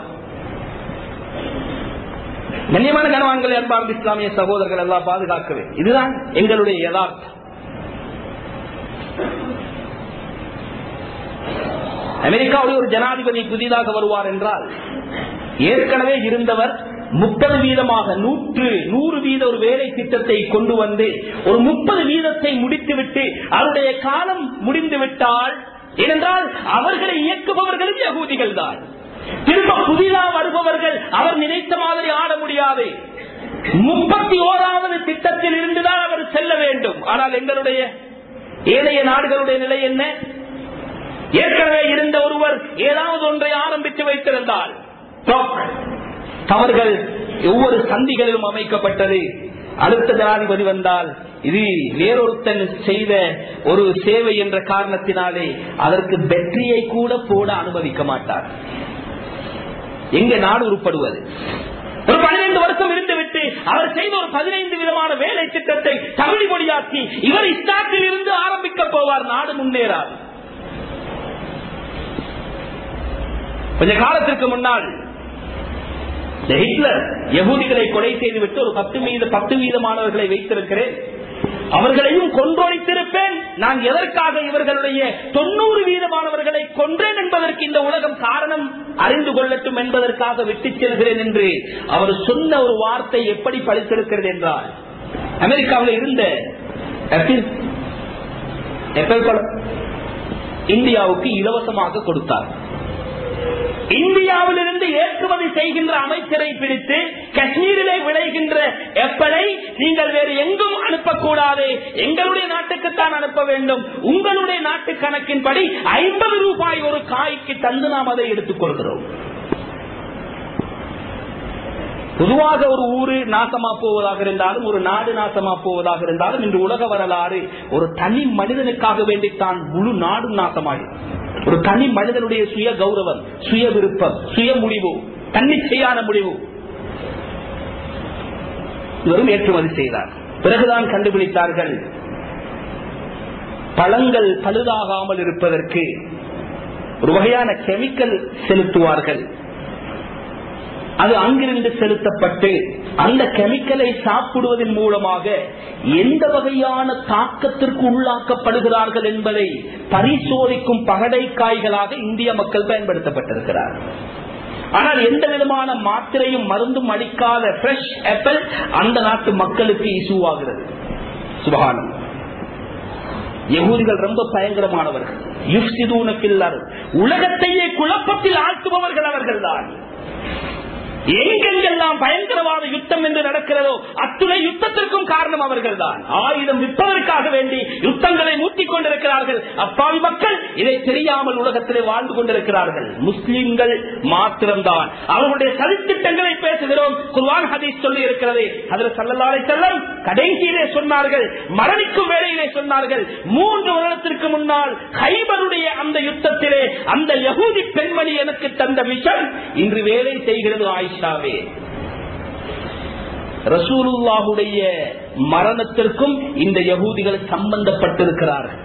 கண்ணியமான கனவான்கள் அன்பார்ந்த இஸ்லாமிய சகோதரர்கள் எல்லாம் பாதுகாக்கவே இதுதான் எங்களுடைய யதார்த்தம் அமெரிக்காவுடைய ஒரு ஜனாதிபதி புதிதாக வருவார் என்றால் ஏற்கனவே இருந்தவர் முப்பது வீதமாக நூற்று நூறு வீத ஒரு வேலை திட்டத்தை கொண்டு வந்து ஒரு முப்பது வீதத்தை முடித்துவிட்டு அவருடைய காலம் முடிந்து விட்டால் ஏனென்றால் அவர்களை இயக்குபவர்களும் யகூதிகள் தான் திரும்ப புதிதாக வருபவர்கள் அவர் நினைத்த மாதிரி ஆட முடியாது முப்பத்தி ஓராவது திட்டத்தில் இருந்துதான் அவர் செல்ல வேண்டும் ஆனால் எங்களுடைய ஏனைய நாடுகளுடைய நிலை என்ன ஏற்கனவே இருந்த ஒருவர் ஏதாவது ஒன்றை ஆரம்பித்து வைத்திருந்தால் தவறுகள் ஒவ்வொரு சந்திகளிலும் அமைக்கப்பட்டது அடுத்த ஜனாதிபதி வந்தால் இது வேறொருத்தன் செய்த ஒரு சேவை என்ற காரணத்தினாலே அதற்கு வெற்றியை கூட போட அனுமதிக்க மாட்டார் எங்க நாடு உருப்படுவது ஒரு பன்னிரண்டு வருஷம் இருந்துவிட்டு அவர் செய்த ஒரு பதினைந்து விதமான வேலை திட்டத்தை தமிழ் மொழியாக்கி இவர் இஸ்லாத்தில் இருந்து ஆரம்பிக்க போவார் நாடு முன்னேறாது கொஞ்ச காலத்திற்கு முன்னால் ஹிட்லர் யகூதிகளை கொலை செய்துவிட்டு ஒரு பத்து மீத பத்து வீதமானவர்களை வைத்திருக்கிறேன் அவர்களையும் கொன்றொழித்திருப்பேன் நான் எதற்காக இவர்களுடைய தொண்ணூறு வீதமானவர்களை கொன்றேன் என்பதற்கு இந்த உலகம் காரணம் அறிந்து கொள்ளட்டும் என்பதற்காக விட்டுச் செல்கிறேன் என்று அவர் சொன்ன ஒரு வார்த்தை எப்படி பழித்திருக்கிறது என்றால் அமெரிக்காவில் இருந்த ஆப்பிள் ஆப்பிள் பழம் இந்தியாவுக்கு இலவசமாக கொடுத்தார் இந்தியாவிலிருந்து ஏற்றுமதி செய்கின்ற அமைச்சரை பிடித்து காஷ்மீரிலே விளைகின்ற எப்பலை நீங்கள் வேறு எங்கும் அனுப்பக்கூடாது எங்களுடைய நாட்டுக்குத்தான் அனுப்ப வேண்டும் உங்களுடைய நாட்டு கணக்கின்படி ஐம்பது ரூபாய் ஒரு காய்க்கு தந்து நாம் அதை எடுத்துக் கொள்கிறோம் பொதுவாக ஒரு ஊரு நாசமா போவதாக இருந்தாலும் ஒரு நாடு நாசமா போவதாக இருந்தாலும் இன்று உலக வரலாறு ஒரு தனி மனிதனுக்காக வேண்டித்தான் முழு நாடும் நாசமாகி ஒரு தனி மனிதனுடைய சுய கௌரவம் சுய விருப்பம் சுய முடிவு தன்னிச்சையான முடிவு இவரும் ஏற்றுமதி செய்தார் பிறகுதான் கண்டுபிடித்தார்கள் பழங்கள் பழுதாகாமல் இருப்பதற்கு ஒரு வகையான கெமிக்கல் செலுத்துவார்கள் அது அங்கிருந்து செலுத்தப்பட்டு அந்த கெமிக்கலை சாப்பிடுவதன் மூலமாக எந்த வகையான தாக்கத்திற்கு உள்ளாக்கப்படுகிறார்கள் என்பதை பரிசோதிக்கும் பகடை காய்களாக இந்திய மக்கள் பயன்படுத்தப்பட்டிருக்கிறார் ஆனால் எந்த விதமான மாத்திரையும் மருந்தும் அடிக்காத ஃப்ரெஷ் ஆப்பிள் அந்த நாட்டு மக்களுக்கு இஷ்யூ ஆகிறது சுபகானம் யகூதிகள் ரொம்ப பயங்கரமானவர்கள் யுப்சிதூன பில்லர் உலகத்தையே குழப்பத்தில் ஆழ்த்துபவர்கள் அவர்கள்தான் எங்கெங்கெல்லாம் பயங்கரவாத யுத்தம் என்று நடக்கிறதோ அத்துணை யுத்தத்திற்கும் காரணம் அவர்கள் தான் ஆயுதம் விற்பதற்காக வேண்டி யுத்தங்களை மூட்டிக் கொண்டிருக்கிறார்கள் அப்பாவி மக்கள் இதை தெரியாமல் உலகத்திலே வாழ்ந்து கொண்டிருக்கிறார்கள் முஸ்லிம்கள் மாத்திரம்தான் அவர்களுடைய சதித்திட்டங்களை பேசுகிறோம் குர்வான் ஹதீஸ் சொல்லி இருக்கிறது அதில் சல்லல்லாரை செல்லம் கடைசியிலே சொன்னார்கள் மரணிக்கும் வேளையிலே சொன்னார்கள் மூன்று வருடத்திற்கு முன்னால் ஹைபருடைய அந்த யுத்தத்திலே அந்த யகூதி பெண்மணி எனக்கு தந்த மிஷன் இன்று வேலை செய்கிறது ஆயிஷாவே ரசூலுல்லாஹுடைய மரணத்திற்கும் இந்த யகூதிகள் சம்பந்தப்பட்டிருக்கிறார்கள்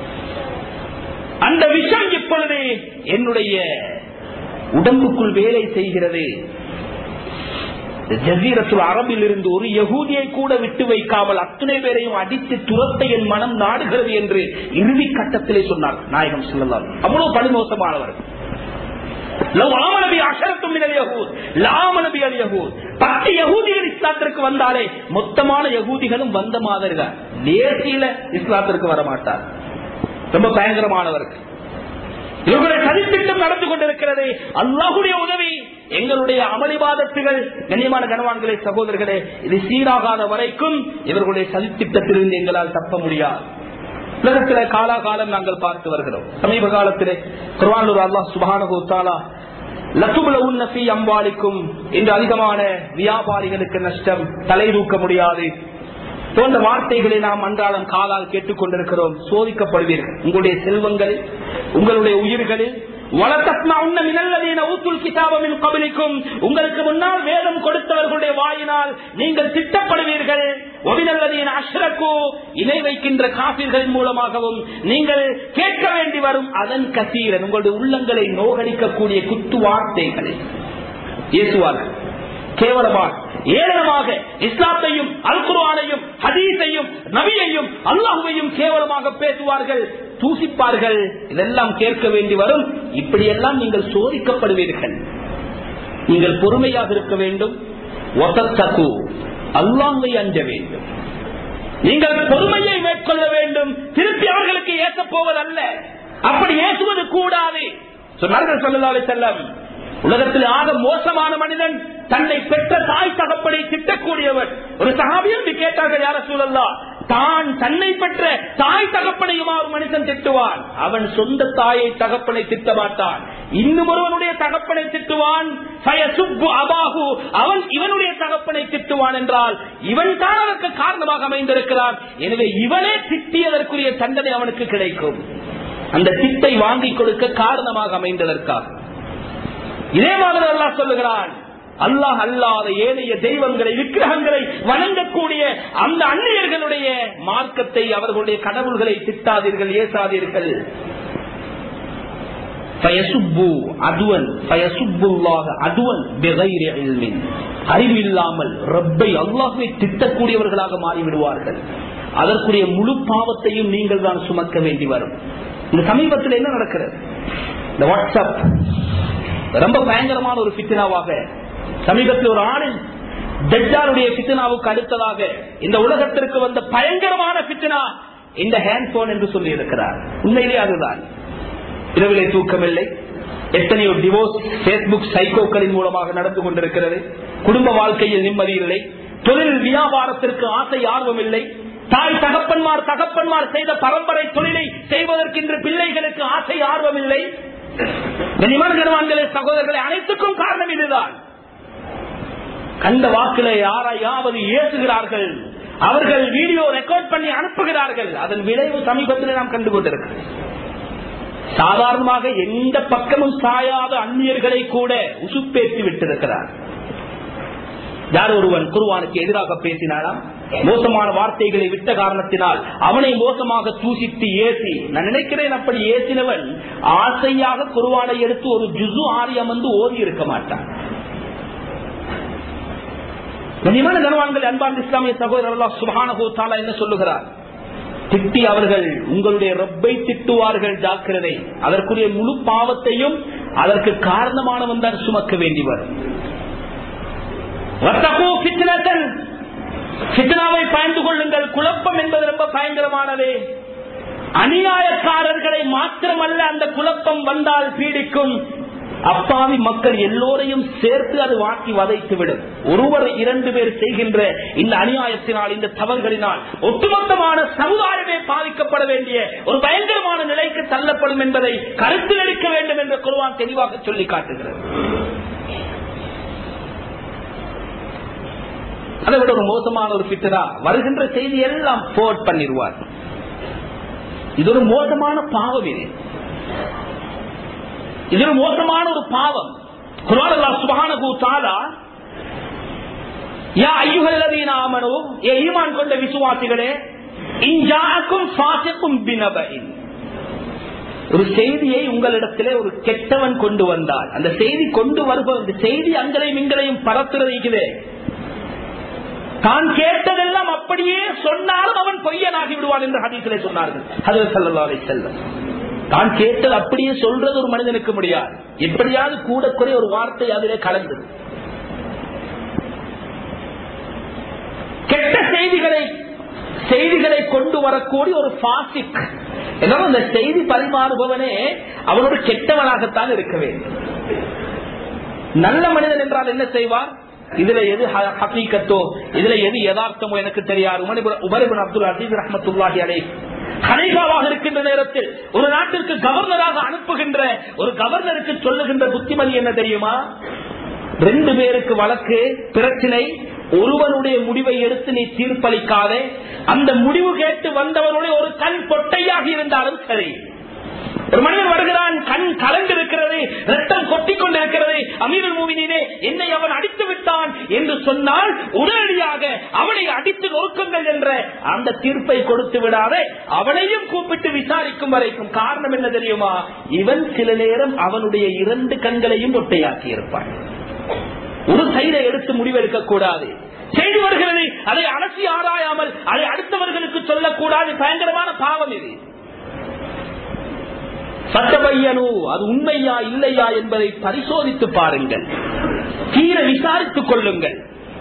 அந்த விஷம் இப்பொழுது என்னுடைய உடம்புக்குள் வேலை செய்கிறது ஜசீரத்துல் அரபில் இருந்து ஒரு யகூதியை கூட விட்டு வைக்காமல் அத்தனை பேரையும் அடித்து துரத்த என் மனம் நாடுகிறது என்று இறுதி கட்டத்திலே சொன்னார் நாயகம் சொல்லலாம் அவ்வளவு படுமோசமானவர் பத்து யகூதிகள் இஸ்லாத்திற்கு வந்தாலே மொத்தமான யகூதிகளும் வந்த மாதிரிதான் தேசியில இஸ்லாத்திற்கு வரமாட்டார் ரொம்ப பயங்கரமானவர்கள் இவர்களுடைய சதித்திட்டம் நடந்து கொண்டிருக்கிறது அல்லாஹுடைய உதவி எங்களுடைய அமளிவாதத்துகள் கண்ணியமான கனவான்களே சகோதரர்களே இது சீராகாத வரைக்கும் இவர்களுடைய சதித்திட்டத்திலிருந்து எங்களால் தப்ப முடியாது உலகத்திலே காலாகாலம் நாங்கள் பார்த்து வருகிறோம் சமீப காலத்திலே குர்வானூர் அல்லாஹ் சுபானு தாலா லத்துபுலவுன்னசி அம்பாலிக்கும் இன்று அதிகமான வியாபாரிகளுக்கு நஷ்டம் தலை தூக்க முடியாது போன்ற வார்த்தைகளை நாம் அன்றாடம் காலால் கேட்டுக் கொண்டிருக்கிறோம் சோதிக்கப்படுவீர்கள் உங்களுடைய செல்வங்களில் உங்களுடைய உயிர்களில் உங்களுக்கு முன்னால் வேதம் கொடுத்தவர்களுடைய வாயினால் நீங்கள் திட்டப்படுவீர்கள் இணை வைக்கின்ற காப்பீர்களின் மூலமாகவும் நீங்கள் கேட்க வேண்டி வரும் அதன் கசீரன் உங்களுடைய உள்ளங்களை நோகடிக்கக்கூடிய குத்து வார்த்தைகளை இயேசுவார்கள் கேவலமாக ஏளனமாக இஸ்லாத்தையும் அல்குர்வானையும் ஹதீஸையும் நபியையும் அல்லாஹுவையும் கேவலமாக பேசுவார்கள் தூசிப்பார்கள் இதெல்லாம் கேட்க வேண்டி வரும் இப்படியெல்லாம் நீங்கள் சோதிக்கப்படுவீர்கள் நீங்கள் பொறுமையாக இருக்க வேண்டும் அல்லாஹை அஞ்ச வேண்டும் நீங்கள் பொறுமையை மேற்கொள்ள வேண்டும் திருப்பி அவர்களுக்கு ஏற்கப் போவதல்ல அப்படி ஏசுவது கூடாது சொன்னார்கள் சொல்லலாலே செல்லம் உலகத்தில் ஆக மோசமான மனிதன் தன்னை பெற்ற தாய் தகப்பனை திட்டக்கூடியவர் ஒரு சகாபியம் கேட்டார்கள் யார சூழல்லா தான் தன்னை பெற்ற தாய் தகப்பனையும் ஒரு மனிதன் திட்டுவான் அவன் சொந்த தாயை தகப்பனை திட்ட மாட்டான் இன்னும் ஒருவனுடைய தகப்பனை திட்டுவான் அபாகு அவன் இவனுடைய தகப்பனை திட்டுவான் என்றால் இவன் தான் அதற்கு காரணமாக அமைந்திருக்கிறான் எனவே இவனே திட்டியதற்குரிய தண்டனை அவனுக்கு கிடைக்கும் அந்த திட்டை வாங்கிக் கொடுக்க காரணமாக அமைந்ததற்காக இதே மாதிரி அல்லாஹ் சொல்லுகிறான் அல்லாஹ் அல்லாத ஏனைய தெய்வங்களை விக்கிரகங்களை வணங்கக்கூடிய அந்த அந்நியர்களுடைய மார்க்கத்தை அவர்களுடைய கடவுள்களை திட்டாதீர்கள் ஏசாதீர்கள் அறிவு இல்லாமல் ரப்பை அல்லாஹுவை திட்டக்கூடியவர்களாக மாறிவிடுவார்கள் அதற்குரிய முழு பாவத்தையும் நீங்கள் தான் சுமக்க வேண்டி வரும் இந்த சமீபத்தில் என்ன நடக்கிறது இந்த வாட்ஸ்அப் ரொம்ப பயங்கரமான ஒரு பித்தினாவாக சமீபத்தில் ஒரு ஆணின் தஜ்ஜாலுடைய பித்தினாவுக்கு அடுத்ததாக இந்த உலகத்திற்கு வந்த பயங்கரமான பித்தினா இந்த ஹேண்ட்போன் என்று சொல்லி இருக்கிறார் உண்மையிலே அதுதான் இரவிலே தூக்கமில்லை எத்தனையோ டிவோர்ஸ் பேஸ்புக் சைக்கோக்களின் மூலமாக நடந்து கொண்டிருக்கிறது குடும்ப வாழ்க்கையில் நிம்மதி இல்லை தொழில் வியாபாரத்திற்கு ஆசை ஆர்வம் இல்லை தாய் தகப்பன்மார் தகப்பன்மார் செய்த பரம்பரை தொழிலை செய்வதற்கு இன்று பிள்ளைகளுக்கு ஆசை ஆர்வம் இல்லை கனிமன்களே சகோதரர்களை அனைத்துக்கும் காரணம் இதுதான் கண்ட வாக்கில யாரையாவது ஏசுகிறார்கள் அவர்கள் வீடியோ ரெக்கார்ட் பண்ணி அனுப்புகிறார்கள் அதன் விளைவு சமீபத்தில் நாம் கண்டு கொண்டிருக்கிறோம் சாதாரணமாக எந்த பக்கமும் சாயாத அந்நியர்களை கூட உசுப்பேற்றி விட்டிருக்கிறார் யார் ஒருவன் குருவானுக்கு எதிராக பேசினாராம் மோசமான வார்த்தைகளை விட்ட காரணத்தினால் அவனை மோசமாக தூசித்து ஏசி நான் நினைக்கிறேன் அப்படி ஏசினவன் ஆசையாக குருவானை எடுத்து ஒரு ஜுசு ஆரி அமர்ந்து ஓதி இருக்க மாட்டான் கனிமான கனவான்கள் அன்பான் இஸ்லாமிய சகோதரர் சுபானகோ தாலா என்ன சொல்லுகிறார் திட்டி அவர்கள் உங்களுடைய ரப்பை திட்டுவார்கள் ஜாக்கிரதை அதற்குரிய முழு பாவத்தையும் அதற்கு காரணமானவன் தான் சுமக்க வேண்டி வரும் பித்னாவை பயந்து கொள்ளுங்கள் குழப்பம் என்பது ரொம்ப பயங்கரமானது அநியாயக்காரர்களை மாத்திரமல்ல அந்த குழப்பம் வந்தால் பீடிக்கும் அப்பாவி மக்கள் எல்லோரையும் சேர்த்து அது வாக்கி வதைத்துவிடும் ஒருவர் இரண்டு பேர் செய்கின்ற இந்த அநியாயத்தினால் இந்த தவறுகளினால் ஒட்டுமொத்தமான சமுதாயமே பாதிக்கப்பட வேண்டிய ஒரு பயங்கரமான நிலைக்கு தள்ளப்படும் என்பதை கருத்தில் எடுக்க வேண்டும் என்று குருவான் தெளிவாக சொல்லி காட்டுகிறது அதை விட ஒரு மோசமான ஒரு பிட்டரா வருகின்ற செய்தி எல்லாம் போர்ட் பண்ணிடுவார் இது ஒரு மோசமான பாவம் இது இது ஒரு மோசமான ஒரு பாவம் குரான் சுபானகு தாலா யா ஐயுகல்லதீன ஆமனோ ஏ ஈமான் கொண்ட விசுவாசிகளே இஞ்சாக்கும் பாசிக்கும் பினபைன் ஒரு செய்தியை உங்களிடத்திலே ஒரு கெட்டவன் கொண்டு வந்தால் அந்த செய்தி கொண்டு வருபவன் அந்த செய்தி அங்களையும் இங்களையும் பரத்துறது தான் கேட்டதெல்லாம் அப்படியே சொன்னாலும் அவன் பொய்யனாகி விடுவான் என்று ஹதீசிலே சொன்னார்கள் ஹதர் சல்லா அலை செல்லம் தான் கேட்டது அப்படியே சொல்றது ஒரு மனிதனுக்கு முடியாது எப்படியாவது கூட குறை ஒரு வார்த்தை அதிலே கலந்தது கெட்ட செய்திகளை செய்திகளை கொண்டு வரக்கூடிய ஒரு பாசிக் அந்த செய்தி பரிமாறுபவனே அவனோட கெட்டவனாகத்தான் இருக்க வேண்டும் நல்ல மனிதன் என்றால் என்ன செய்வார் இதுல எது ஹக்கீக்கத்தோ இதுல எது யதார்த்தமோ எனக்கு தெரியாது உமரிபின் அப்துல் அசீஸ் ரஹமத்துல்லாஹி அலை ஹனீஃபாவாக இருக்கின்ற நேரத்தில் ஒரு நாட்டிற்கு கவர்னராக அனுப்புகின்ற ஒரு கவர்னருக்கு சொல்லுகின்ற புத்திமதி என்ன தெரியுமா ரெண்டு பேருக்கு வழக்கு பிரச்சனை ஒருவனுடைய முடிவை எடுத்து நீ தீர்ப்பளிக்காதே அந்த முடிவு கேட்டு வந்தவனுடைய ஒரு கண் பொட்டையாக இருந்தாலும் சரி ஒரு மனிதன் வருகிறான் கண் கலந்து இருக்கிறது ரத்தம் கொட்டிக் கொண்டிருக்கிறது அமீரல் மூவினே என்னை அவன் அடித்து விட்டான் என்று சொன்னால் உடனடியாக அவனை அடித்து நொறுக்குங்கள் என்ற அந்த தீர்ப்பை கொடுத்து விடாதே அவனையும் கூப்பிட்டு விசாரிக்கும் வரைக்கும் காரணம் என்ன தெரியுமா இவன் சில நேரம் அவனுடைய இரண்டு கண்களையும் ஒட்டையாக்கி இருப்பான் ஒரு சைடை எடுத்து முடிவெடுக்க கூடாது செய்து வருகிறது அதை அலசி ஆராயாமல் அதை அடுத்தவர்களுக்கு சொல்லக்கூடாது பயங்கரமான பாவம் இது சட்டபையனு அது உண்மையா இல்லையா என்பதை பரிசோதித்து பாருங்கள் தீர விசாரித்துக் கொள்ளுங்கள்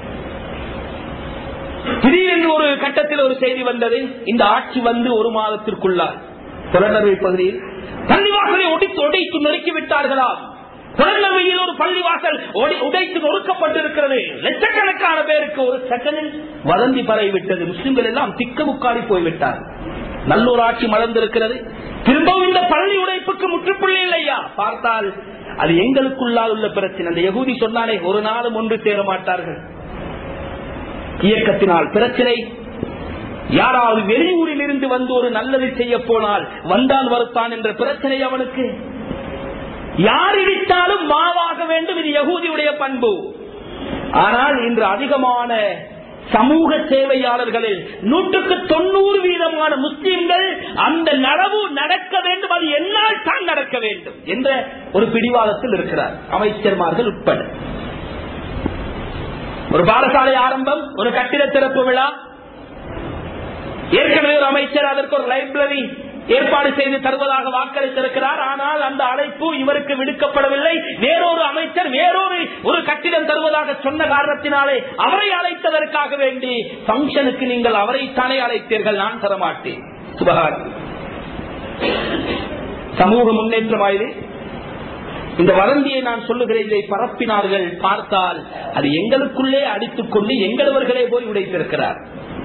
திடீரென்று ஒரு கட்டத்தில் ஒரு செய்தி வந்தது இந்த ஆட்சி வந்து ஒரு மாதத்திற்குள்ளார் புலனர்வை பகுதியில் பள்ளிவாசலை ஒடித்து உடைத்து நொறுக்கி விட்டார்களாம் புலனர்வையில் ஒரு பள்ளிவாசல் உடைத்து நொறுக்கப்பட்டிருக்கிறது லட்சக்கணக்கான பேருக்கு ஒரு செகண்டில் வதந்தி பரவிவிட்டது முஸ்லிம்கள் எல்லாம் திக்கமுக்காடி போய்விட்டார் நல்லூர் ஆட்சி மலர்ந்திருக்கிறது திரும்பவும் இந்த பள்ளி உடைப்புக்கு முற்றுப்புள்ளி இல்லையா பார்த்தால் அது எங்களுக்குள்ளால் உள்ள பிரச்சனை அந்த யகுதி சொன்னாலே ஒரு நாளும் ஒன்று சேர மாட்டார்கள் இயக்கத்தினால் பிரச்சனை யாராவது வெளியூரில் இருந்து வந்து ஒரு நல்லது செய்ய போனால் வந்தான் வருத்தான் என்ற பிரச்சனை அவனுக்கு யார் இடித்தாலும் மாவாக வேண்டும் இது யகூதியுடைய பண்பு ஆனால் இன்று அதிகமான சமூக சேவையாளர்களில் நூற்றுக்கு தொண்ணூறு வீதமான முஸ்லிம்கள் அந்த நனவு நடக்க வேண்டும் அது என்னால் தான் நடக்க வேண்டும் என்ற ஒரு பிடிவாதத்தில் இருக்கிறார் அமைச்சர்மார்கள் உட்பட ஒரு பாடசாலை ஆரம்பம் ஒரு கட்டிட திறப்பு விழா ஏற்கனவே ஒரு அமைச்சர் அதற்கு ஒரு லைப்ரரி ஏற்பாடு செய்து தருவதாக வாக்களித்திருக்கிறார் ஆனால் அந்த அழைப்பு இவருக்கு விடுக்கப்படவில்லை வேறொரு அமைச்சர் வேறொரு ஒரு கட்டிடம் தருவதாக சொன்ன காரணத்தினாலே அவரை அழைத்ததற்காக வேண்டி பங்கனுக்கு நீங்கள் அவரைத்தானே அழைத்தீர்கள் நான் தரமாட்டேன் சுபகாரி சமூக முன்னேற்றமாயிரு இந்த வதந்தியை நான் சொல்லுகிறேன் இதை பரப்பினார்கள் பார்த்தால் அது எங்களுக்குள்ளே அடித்துக் கொண்டு எங்களவர்களே போய் உடைத்திருக்கிறார்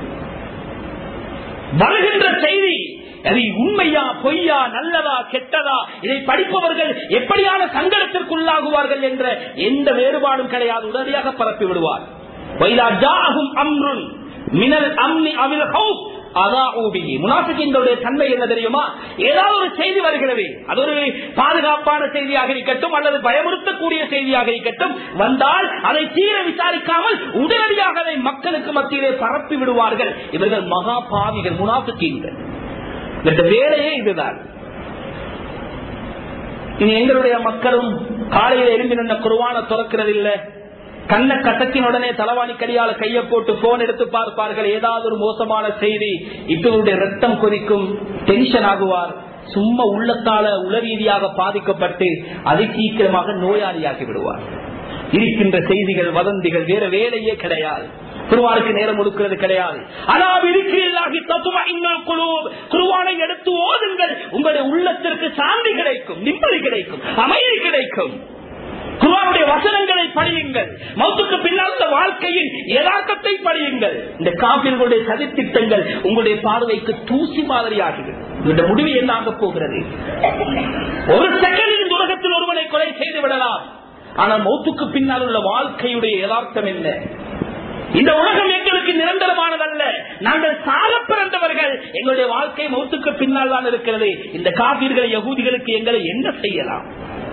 வருகின்ற செய்தி அது உண்மையா பொய்யா நல்லதா கெட்டதா இதை படிப்பவர்கள் எப்படியான சங்கடத்திற்குள்ளாகுவார்கள் என்ற எந்த வேறுபாடும் கிடையாது உடனடியாக பரப்பி விடுவார் வைலா ஜாகும் அம்ருன் மினல் அம்னி அவில் ஹவுஸ் முனாபிக்கின்களுடைய தன்மை என்ன தெரியுமா ஏதாவது ஒரு செய்தி வருகிறது அது ஒரு பாதுகாப்பான செய்தியாக இருக்கட்டும் அல்லது பயமுறுத்தக்கூடிய செய்தியாக இருக்கட்டும் வந்தால் அதை தீர விசாரிக்காமல் உடனடியாக அதை மக்களுக்கு மத்தியிலே பரப்பி விடுவார்கள் இவர்கள் மகா பாவிகள் முனாபிக்கின்கள் இந்த வேலையே இதுதான் இனி எங்களுடைய மக்களும் காலையில் எழும்பி நின்ற குருவான துறக்கிறது இல்லை கண்ண கட்டத்தின் உடனே தலவாணி கடியால கைய போட்டு போன் எடுத்து பார்ப்பார்கள் ஏதாவது ஒரு மோசமான செய்தி இப்பவருடைய ரத்தம் கொதிக்கும் டென்ஷன் ஆகுவார் சும்மா உள்ளத்தால உள ரீதியாக பாதிக்கப்பட்டு அதி சீக்கிரமாக நோயாளியாகி விடுவார் இருக்கின்ற செய்திகள் வதந்திகள் வேற வேலையே கிடையாது குருவானுக்கு நேரம் கொடுக்கிறது கிடையாது அதாவது இருக்கிறீர்களாகி தத்துவ இன்னும் குழு குருவானை எடுத்து ஓதுங்கள் உங்களுடைய உள்ளத்திற்கு சாந்தி கிடைக்கும் நிம்மதி கிடைக்கும் அமைதி கிடைக்கும் குருவானுடைய வசனங்களை படியுங்கள் மௌத்துக்கு பின்னால் உள்ள வாழ்க்கையின் யதார்த்தத்தை படியுங்கள் இந்த காப்பிர்களுடைய சதித்திட்டங்கள் உங்களுடைய பார்வைக்கு தூசி மாதிரி ஆகிறது இந்த முடிவு என்ன ஆக போகிறது ஒரு செகண்டில் இந்த உலகத்தில் ஒருவனை கொலை செய்து விடலாம் ஆனால் மௌத்துக்கு பின்னால் உள்ள வாழ்க்கையுடைய யதார்த்தம் என்ன இந்த உலகம் எங்களுக்கு நிரந்தரமானதல்ல நாங்கள் சால பிறந்தவர்கள் எங்களுடைய வாழ்க்கை மௌத்துக்கு பின்னால் தான் இருக்கிறது இந்த காப்பீர்கள் யகூதிகளுக்கு எங்களை என்ன செய்யலாம்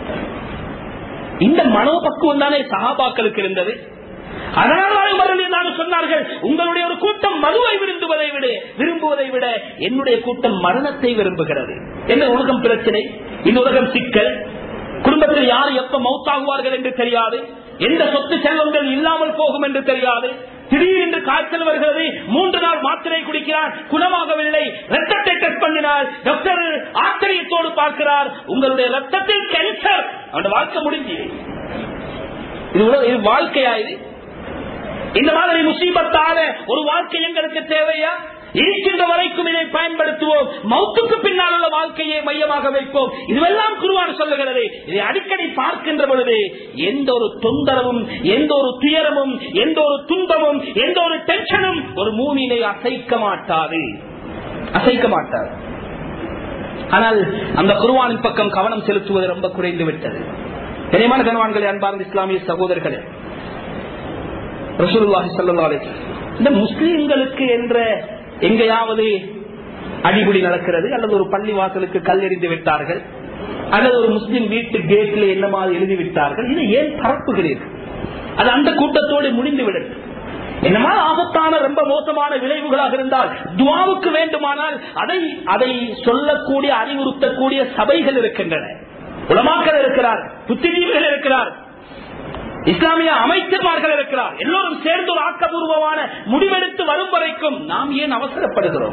இந்த மனோபக்குவம் தானே சகாபாக்களுக்கு இருந்தது அதனால சொன்னார்கள் உங்களுடைய ஒரு கூட்டம் மதுவை விரும்புவதை விட விரும்புவதை விட என்னுடைய கூட்டம் மரணத்தை விரும்புகிறது என்ன உலகம் பிரச்சனை இந்த உலகம் சிக்கல் குடும்பத்தில் யார் எப்ப மௌத்தாகுவார்கள் என்று தெரியாது எந்த சொத்து செல்வங்கள் இல்லாமல் போகும் என்று தெரியாது திடீரென்று காய்ச்சல் வருகிறது மூன்று நாள் மாத்திரை குடிக்கிறார் குணமாகவில்லை ரத்தத்தை டெஸ்ட் பண்ணினார் டாக்டர் ஆச்சரியத்தோடு பார்க்கிறார் உங்களுடைய ரத்தத்தில் கேன்சர் அந்த வாழ்க்கை முடிஞ்சு இது இது வாழ்க்கையா இது இந்த மாதிரி முசீபத்தால ஒரு வாழ்க்கை எங்களுக்கு தேவையா இருக்கின்ற வரைக்கும் இதை பயன்படுத்துவோம் மௌத்துக்கு பின்னால் உள்ள வாழ்க்கையை மையமாக வைப்போம் இதுவெல்லாம் குருவான சொல்லுகிறது இதை அடிக்கடி பார்க்கின்ற பொழுது எந்த ஒரு தொந்தரவும் எந்த ஒரு துயரமும் எந்த ஒரு துன்பமும் எந்த ஒரு டென்ஷனும் ஒரு மூமினை அசைக்க மாட்டாது அசைக்க மாட்டாது ஆனால் அந்த குருவானின் பக்கம் கவனம் செலுத்துவது ரொம்ப குறைந்து விட்டது கனிமான கனவான்களே அன்பார்ந்த இஸ்லாமிய சகோதரர்களே ரசூலுல்லாஹி ஸல்லல்லாஹு அலைஹி இந்த முஸ்லிம்களுக்கு என்ற எங்கேயாவது அடிபடி நடக்கிறது அல்லது ஒரு பள்ளி வாசலுக்கு கல் எறிந்து விட்டார்கள் அல்லது ஒரு முஸ்லிம் வீட்டு கேட்ல என்ன மாதிரி எழுதி விட்டார்கள் இதை ஏன் பரப்புகிறீர்கள் அது அந்த கூட்டத்தோடு முடிந்து விடட்டும் என்னமா ஆபத்தான ரொம்ப மோசமான விளைவுகளாக இருந்தால் துவாவுக்கு வேண்டுமானால் அதை அதை சொல்லக்கூடிய அறிவுறுத்தக்கூடிய சபைகள் இருக்கின்றன உலமாக்கள் இருக்கிறார் புத்திஜீவிகள் இருக்கிறார் இஸ்லாமிய அமைச்சர்மார்கள் இருக்கிறார் எல்லோரும் சேர்ந்து ஒரு ஆக்கபூர்வமான முடிவெடுத்து வரும் வரைக்கும் நாம் ஏன் அவசரப்படுகிறோம்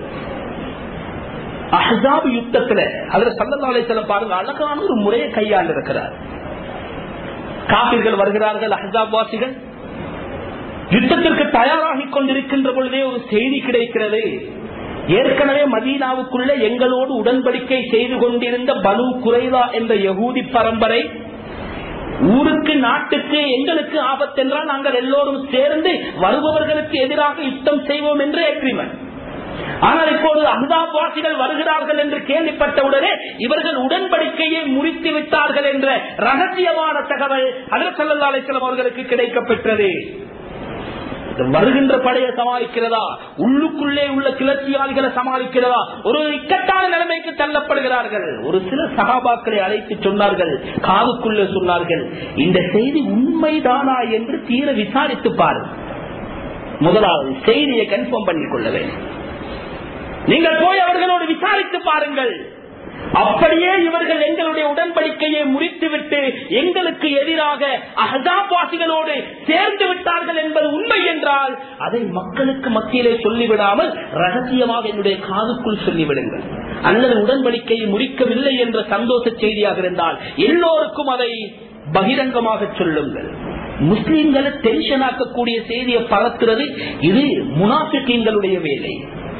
அஹாப் யுத்தத்துல அதுல சல்லல்லாஹு செல்லம் பாருங்க அழகான ஒரு முறையை கையாண்டு இருக்கிறார் காப்பீர்கள் வருகிறார்கள் அஹாப் வாசிகள் யுத்தத்திற்கு தயாராகி கொண்டிருக்கின்ற பொழுதே ஒரு செய்தி கிடைக்கிறது ஏற்கனவே மதீனாவுக்குள்ள எங்களோடு உடன்படிக்கை செய்து கொண்டிருந்த பனு குறைதா என்ற யகூதி பரம்பரை ஊருக்கு நாட்டுக்கு எங்களுக்கு ஆபத்து என்றால் நாங்கள் எல்லோரும் சேர்ந்து வருபவர்களுக்கு எதிராக யுத்தம் செய்வோம் என்று எக்ரிமெண்ட் ஆனால் இப்போது அஹாப் வாசிகள் வருகிறார்கள் என்று கேள்விப்பட்டவுடனே இவர்கள் உடன்படிக்கையை முடித்து விட்டார்கள் என்ற ரகசியமான தகவல் அதர் சல்லா அலிஸ்லாம் அவர்களுக்கு கிடைக்கப்பெற்றது வருகின்ற படையை சமாளிக்கிறதா உள்ளுக்குள்ளே உள்ள கிளர்ச்சியாளிகளை சமாளிக்கிறதா ஒரு இக்கட்டான நிலைமைக்கு தள்ளப்படுகிறார்கள் ஒரு சில சகாபாக்களை அழைத்து சொன்னார்கள் காதுக்குள்ளே சொன்னார்கள் இந்த செய்தி உண்மைதானா என்று தீர விசாரித்து பாருங்கள் முதலாவது செய்தியை கன்ஃபார்ம் பண்ணிக் கொள்ள வேண்டும் நீங்கள் போய் அவர்களோடு விசாரித்து பாருங்கள் அப்படியே இவர்கள் எங்களுடைய உடன்படிக்கையை முறித்துவிட்டு எங்களுக்கு எதிராக அகதாபாசிகளோடு சேர்ந்து விட்டார்கள் என்பது உண்மை என்றால் அதை மக்களுக்கு மத்தியிலே சொல்லிவிடாமல் ரகசியமாக என்னுடைய காதுக்குள் சொல்லிவிடுங்கள் அல்லது உடன்படிக்கையை முறிக்கவில்லை என்ற சந்தோஷ செய்தியாக இருந்தால் எல்லோருக்கும் அதை பகிரங்கமாக சொல்லுங்கள் முஸ்லிம்களை டென்ஷன் ஆக்கக்கூடிய செய்தியை பரத்துறது இது முனாஃபிக்கீங்களுடைய வேலை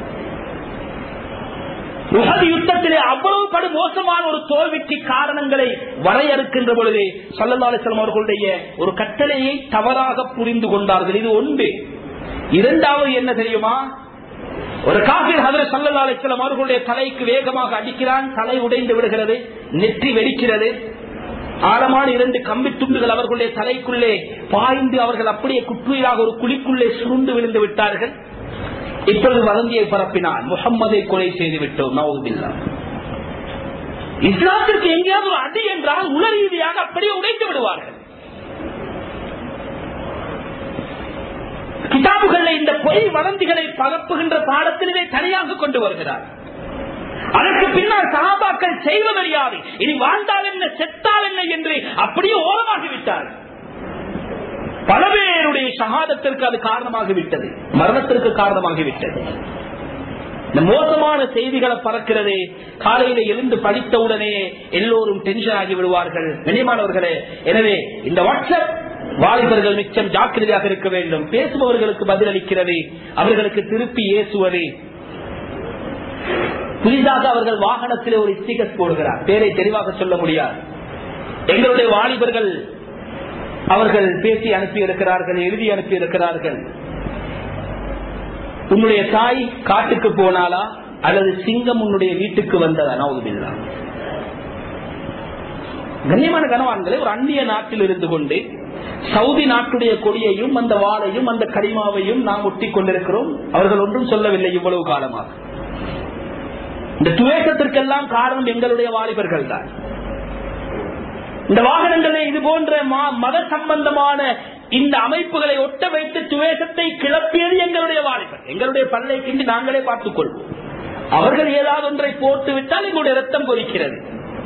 உகது யுத்தத்திலே அவ்வளவு படு மோசமான ஒரு தோல்விக்கு காரணங்களை வரையறுக்கின்ற பொழுது சல்லல்லாசலம் அவர்களுடைய ஒரு கட்டளையை தவறாக புரிந்து கொண்டார்கள் இது ஒன்று இரண்டாவது என்ன தெரியுமா ஒரு காபிர் ஹதர் சல்லல்லா அலிஸ்லாம் அவர்களுடைய தலைக்கு வேகமாக அடிக்கிறான் தலை உடைந்து விடுகிறது நெற்றி வெடிக்கிறது ஆழமான இரண்டு கம்பி துண்டுகள் அவர்களுடைய தலைக்குள்ளே பாய்ந்து அவர்கள் அப்படியே குற்றுயிராக ஒரு குழிக்குள்ளே சுருண்டு விழுந்து விட்டார்கள் இப்பொழுது வதந்தியை பரப்பினான் முகம்மதை கொலை செய்து விட்டோம் நவதுபில்லா இஸ்லாத்திற்கு எங்கேயாவது ஒரு அடி என்றால் உணர் ரீதியாக அப்படியே உடைத்து விடுவார்கள் கிதாபுகள்ல இந்த பொய் வதந்திகளை பரப்புகின்ற பாடத்திலே தனியாக கொண்டு வருகிறார் அதற்கு பின்னால் சகாபாக்கள் செய்வதறியாது இனி வாழ்ந்தால் என்ன செத்தால் என்ன என்று அப்படியே ஓரமாகிவிட்டார் பல பேருடைய சகாதத்திற்கு அது காரணமாகிவிட்டது மரணத்திற்கு காரணமாகிவிட்டது இந்த மோசமான செய்திகளை பறக்கிறது காலையில எழுந்து படித்தவுடனே எல்லோரும் டென்ஷன் ஆகி விடுவார்கள் கண்ணியமானவர்களே எனவே இந்த வாட்ஸ்அப் வாலிபர்கள் மிச்சம் ஜாக்கிரதையாக இருக்க வேண்டும் பேசுபவர்களுக்கு பதிலளிக்கிறது அவர்களுக்கு திருப்பி ஏசுவது புதிதாக அவர்கள் வாகனத்தில் ஒரு ஸ்டிகஸ் போடுகிறார் பேரை தெளிவாக சொல்ல முடியாது எங்களுடைய வாலிபர்கள் அவர்கள் பேசி அனுப்பி இருக்கிறார்கள் எழுதி அனுப்பி இருக்கிறார்கள் உன்னுடைய தாய் காட்டுக்கு போனாலா அல்லது சிங்கம் உன்னுடைய வீட்டுக்கு வந்ததா நவுதுபில்லா கண்ணியமான கனவான்களை ஒரு அந்நிய நாட்டில் இருந்து கொண்டு சவுதி நாட்டுடைய கொடியையும் அந்த வாளையும் அந்த கரிமாவையும் நாம் ஒட்டி கொண்டிருக்கிறோம் அவர்கள் ஒன்றும் சொல்லவில்லை இவ்வளவு காலமாக இந்த துவேஷத்திற்கெல்லாம் காரணம் எங்களுடைய வாலிபர்கள் தான் இந்த வாகனங்களில் இது போன்ற மத சம்பந்தமான இந்த அமைப்புகளை ஒட்ட வைத்து துவேஷத்தை கிளப்பியது எங்களுடைய வாலிபர் எங்களுடைய பல்லை கிண்டி நாங்களே பார்த்துக் கொள்வோம் அவர்கள் ஏதாவது ஒன்றை போட்டு விட்டால் எங்களுடைய ரத்தம் கொதிக்கிறது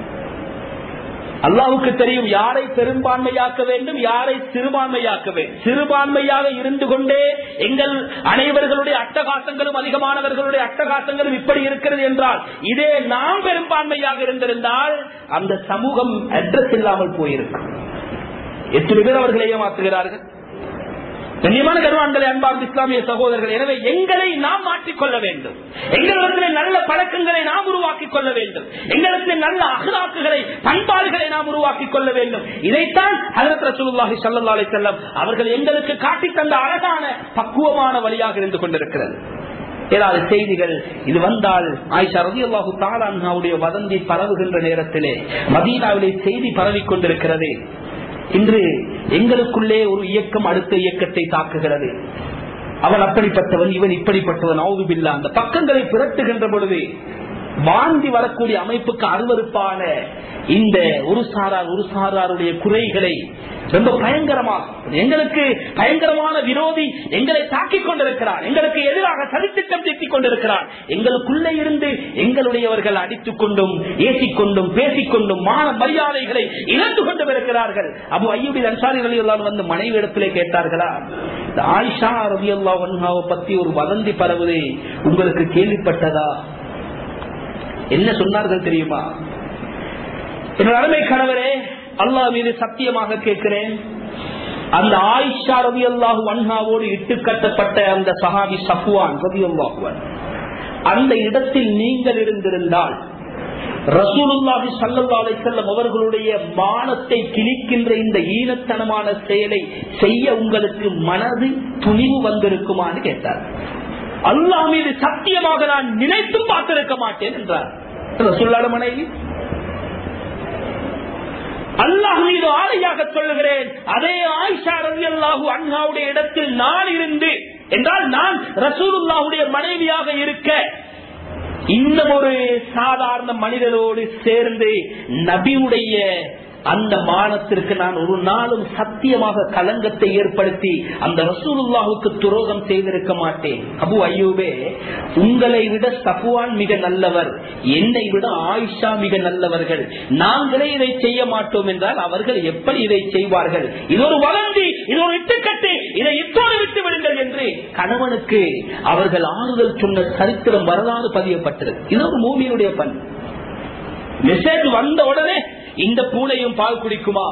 அல்லாவுக்கு தெரியும் யாரை பெரும்பான்மையாக்க வேண்டும் யாரை சிறுபான்மையாக்க வேண்டும் சிறுபான்மையாக இருந்து கொண்டே எங்கள் அனைவர்களுடைய அட்டகாசங்களும் அதிகமானவர்களுடைய அட்டகாசங்களும் இப்படி இருக்கிறது என்றால் இதே நாம் பெரும்பான்மையாக இருந்திருந்தால் அந்த சமூகம் அட்ரஸ் இல்லாமல் போயிருக்கும் எத்தனை பேர் அவர்களை ஏமாற்றுகிறார்கள் கண்ணியமான கருவான்களை அன்பார்ந்த இஸ்லாமிய சகோதரர்கள் எனவே எங்களை நாம் மாற்றிக்கொள்ள வேண்டும் எங்களிடத்தில் நல்ல பழக்கங்களை நாம் உருவாக்கிக் கொள்ள வேண்டும் எங்களிடத்தில் நல்ல அகலாக்குகளை பண்பாடுகளை நாம் உருவாக்கிக் கொள்ள வேண்டும் இதைத்தான் ஹசரத் ரசூலுல்லாஹி ஸல்லல்லாஹு அலைஹி வஸல்லம் அவர்கள் எங்களுக்கு காட்டி தந்த அழகான பக்குவமான வழியாக இருந்து கொண்டிருக்கிறது ஏதாவது செய்திகள் இது வந்தால் ஆயிஷா ரதி அல்லாஹு தாலான்ஹாவுடைய வதந்தி பரவுகின்ற நேரத்திலே மதீனாவிலே செய்தி பரவிக் கொண்டிருக்கிறது இன்று எங்களுக்குள்ளே ஒரு இயக்கம் அடுத்த இயக்கத்தை தாக்குகிறது அவன் அப்படிப்பட்டவன் இவன் இப்படிப்பட்டவன் அவுதுபில்லா அந்த பக்கங்களை புரட்டுகின்ற பொழுது வாந்தி வரக்கூடிய அமைப்புக்கு அருவறுப்பான இந்த ஒரு சாரார் ஒரு சாராருடைய குறைகளை ரொம்ப பயங்கரமாக எங்களுக்கு பயங்கரமான விரோதி எங்களை தாக்கிக் கொண்டிருக்கிறார் எங்களுக்கு எதிராக சதித்திட்டம் தீட்டிக் கொண்டிருக்கிறார் எங்களுக்குள்ளே இருந்து எங்களுடையவர்கள் அடித்துக் கொண்டும் ஏசிக்கொண்டும் பேசிக்கொண்டும் மான மரியாதைகளை இழந்து கொண்டும் இருக்கிறார்கள் அபு ஐயூபி அன்சாரி அலி அல்லாஹ் வந்து மனைவி இடத்திலே கேட்டார்களா இந்த ஆயிஷா ரவி அல்லாஹ் பத்தி ஒரு வதந்தி பரவுது உங்களுக்கு கேள்விப்பட்டதா என்ன சொன்னார்கள் தெரியுமா என்னோட அருமை கணவரே அல்லாஹ் மீது சத்தியமாக கேட்கிறேன் அந்த ஆயிஷா ரவி அல்லாஹு அன்ஹாவோடு இட்டு கட்டப்பட்ட அந்த சஹாபி சஃப்வான் ரவி அல்லாஹுவன் அந்த இடத்தில் நீங்கள் இருந்திருந்தால் ரசூலுல்லாஹி ஸல்லல்லாஹு அலைஹி வஸல்லம் அவர்களுடைய மானத்தை கிழிக்கின்ற இந்த ஈனத்தனமான செயலை செய்ய உங்களுக்கு மனது துணிவு வந்திருக்குமான்னு கேட்டார் அல்லாஹ் மீது சத்தியமாக நான் நினைத்தும் பார்த்திருக்க மாட்டேன் என்றார் ரசூல்லாட மனைவி அல்லாஹ் மீது ஆணையாக சொல்லுகிறேன் அதே ஆயிஷா ரவி அல்லாஹு அண்ணாவுடைய இடத்தில் நான் இருந்து என்றால் நான் ரசூலுல்லாவுடைய மனைவியாக இருக்க இந்த ஒரு சாதாரண மனிதரோடு சேர்ந்து நபியுடைய அந்த மானத்திற்கு நான் ஒரு நாளும் சத்தியமாக கலங்கத்தை ஏற்படுத்தி அந்த ரசூலுல்லாவுக்கு துரோகம் செய்திருக்க மாட்டேன் அபு ஐயூபே உங்களை விட சபுவான் மிக நல்லவர் என்னை விட ஆயிஷா மிக நல்லவர்கள் நாங்களே இதை செய்ய மாட்டோம் என்றால் அவர்கள் எப்படி இதை செய்வார்கள் இது ஒரு வளர்ந்தி இது ஒரு இட்டுக்கட்டு இதை இப்போது விட்டு விடுங்கள் என்று கணவனுக்கு அவர்கள் ஆறுதல் சொன்ன சரித்திரம் வரலாறு பதியப்பட்டது இது ஒரு மூமியினுடைய பண் மெசேஜ் வந்த உடனே இந்த பூனையும் பால் குடிக்குமா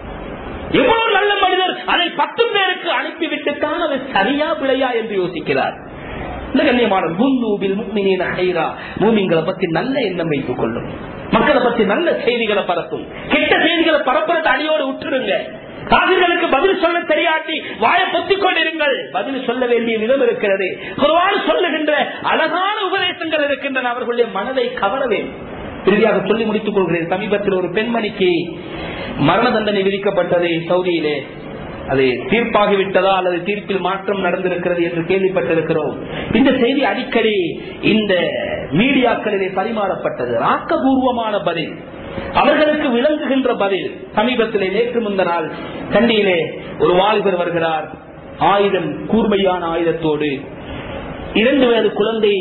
எவ்வளவு நல்ல மனிதர் அதை பத்து பேருக்கு அனுப்பிவிட்டுத்தான் அது சரியா பிழையா என்று யோசிக்கிறார் இந்த கண்ணியமான குன்னூபில் முக்மினின் அகைரா மூமிங்களை பத்தி நல்ல எண்ணம் வைத்துக் கொள்ளும் மக்களை பத்தி நல்ல செய்திகளை பரப்பும் கெட்ட செய்திகளை பரப்புறது அடியோடு விட்டுருங்க காவிர்களுக்கு பதில் சொல்ல தெரியாட்டி வாய பொத்திக் கொண்டிருங்கள் பதில் சொல்ல வேண்டிய விதம் இருக்கிறது குருவான் சொல்லுகின்ற அழகான உபதேசங்கள் இருக்கின்றன அவர்களுடைய மனதை கவர வேண்டும் இறுதியாக சொல்லி முடித்துக் கொள்கிறேன் சமீபத்தில் ஒரு பெண்மணிக்கு மரண தண்டனை விதிக்கப்பட்டது சவுதியிலே அது தீர்ப்பாகிவிட்டதா அல்லது தீர்ப்பில் மாற்றம் நடந்திருக்கிறது என்று கேள்விப்பட்டிருக்கிறோம் இந்த செய்தி அடிக்கடி இந்த மீடியாக்களிலே பரிமாறப்பட்டது ஆக்கபூர்வமான பதில் அவர்களுக்கு விளங்குகின்ற பதில் சமீபத்திலே நேற்று முந்த நாள் கண்டியிலே ஒரு வாலிபர் வருகிறார் ஆயுதம் கூர்மையான ஆயுதத்தோடு இரண்டு வயது குழந்தை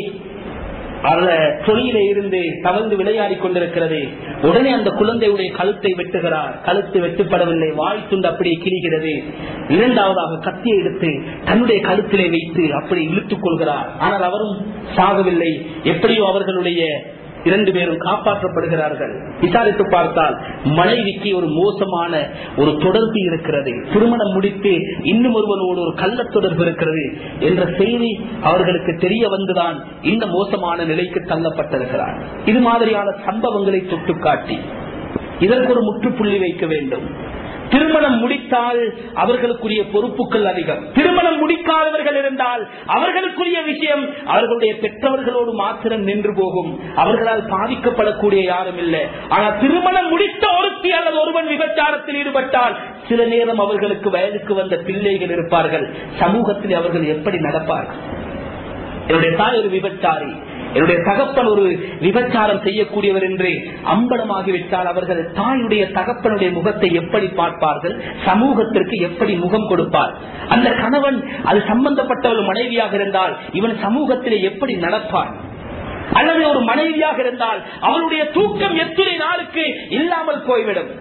அந்த தொழிலே இருந்து தவழ்ந்து விளையாடி கொண்டிருக்கிறது உடனே அந்த குழந்தையுடைய கழுத்தை வெட்டுகிறார் கழுத்து வெட்டுப்படவில்லை வாய் துண்டு அப்படியே கிழிகிறது இரண்டாவதாக கத்தியை எடுத்து தன்னுடைய கழுத்திலே வைத்து அப்படி இழுத்துக் கொள்கிறார் ஆனால் அவரும் சாகவில்லை எப்படியோ அவர்களுடைய இரண்டு பேரும் காப்பாற்றப்படுகிறார்கள் விசாரித்து பார்த்தால் மனைவிக்கு ஒரு மோசமான ஒரு தொடர்பு இருக்கிறது திருமணம் முடித்து இன்னும் ஒருவனோடு ஒரு கள்ள தொடர்பு இருக்கிறது என்ற செய்தி அவர்களுக்கு தெரிய வந்துதான் இந்த மோசமான நிலைக்கு தள்ளப்பட்டிருக்கிறார் இது மாதிரியான சம்பவங்களை தொட்டுக்காட்டி இதற்கு ஒரு முற்றுப்புள்ளி வைக்க வேண்டும் திருமணம் முடித்தால் அவர்களுக்குரிய பொறுப்புகள் அதிகம் திருமணம் முடிக்காதவர்கள் இருந்தால் அவர்களுக்குரிய விஷயம் அவர்களுடைய பெற்றவர்களோடு மாத்திரம் நின்று போகும் அவர்களால் பாதிக்கப்படக்கூடிய யாரும் இல்லை ஆனால் திருமணம் முடித்த ஒருத்தி அல்லது ஒருவன் விபச்சாரத்தில் ஈடுபட்டால் சில நேரம் அவர்களுக்கு வயதுக்கு வந்த பிள்ளைகள் இருப்பார்கள் சமூகத்தில் அவர்கள் எப்படி நடப்பார்கள் என்னுடைய தாய் ஒரு விபச்சாரி என்னுடைய தகப்பன் ஒரு விபச்சாரம் செய்யக்கூடியவர் என்று அம்பலமாகிவிட்டால் அவர்கள் தாயுடைய தகப்பனுடைய முகத்தை எப்படி பார்ப்பார்கள் சமூகத்திற்கு எப்படி முகம் கொடுப்பார் அந்த கணவன் அது சம்பந்தப்பட்ட ஒரு மனைவியாக இருந்தால் இவன் சமூகத்திலே எப்படி நடப்பான் அல்லது ஒரு மனைவியாக இருந்தால் அவருடைய தூக்கம் எத்துணை நாளுக்கு இல்லாமல் போய்விடும்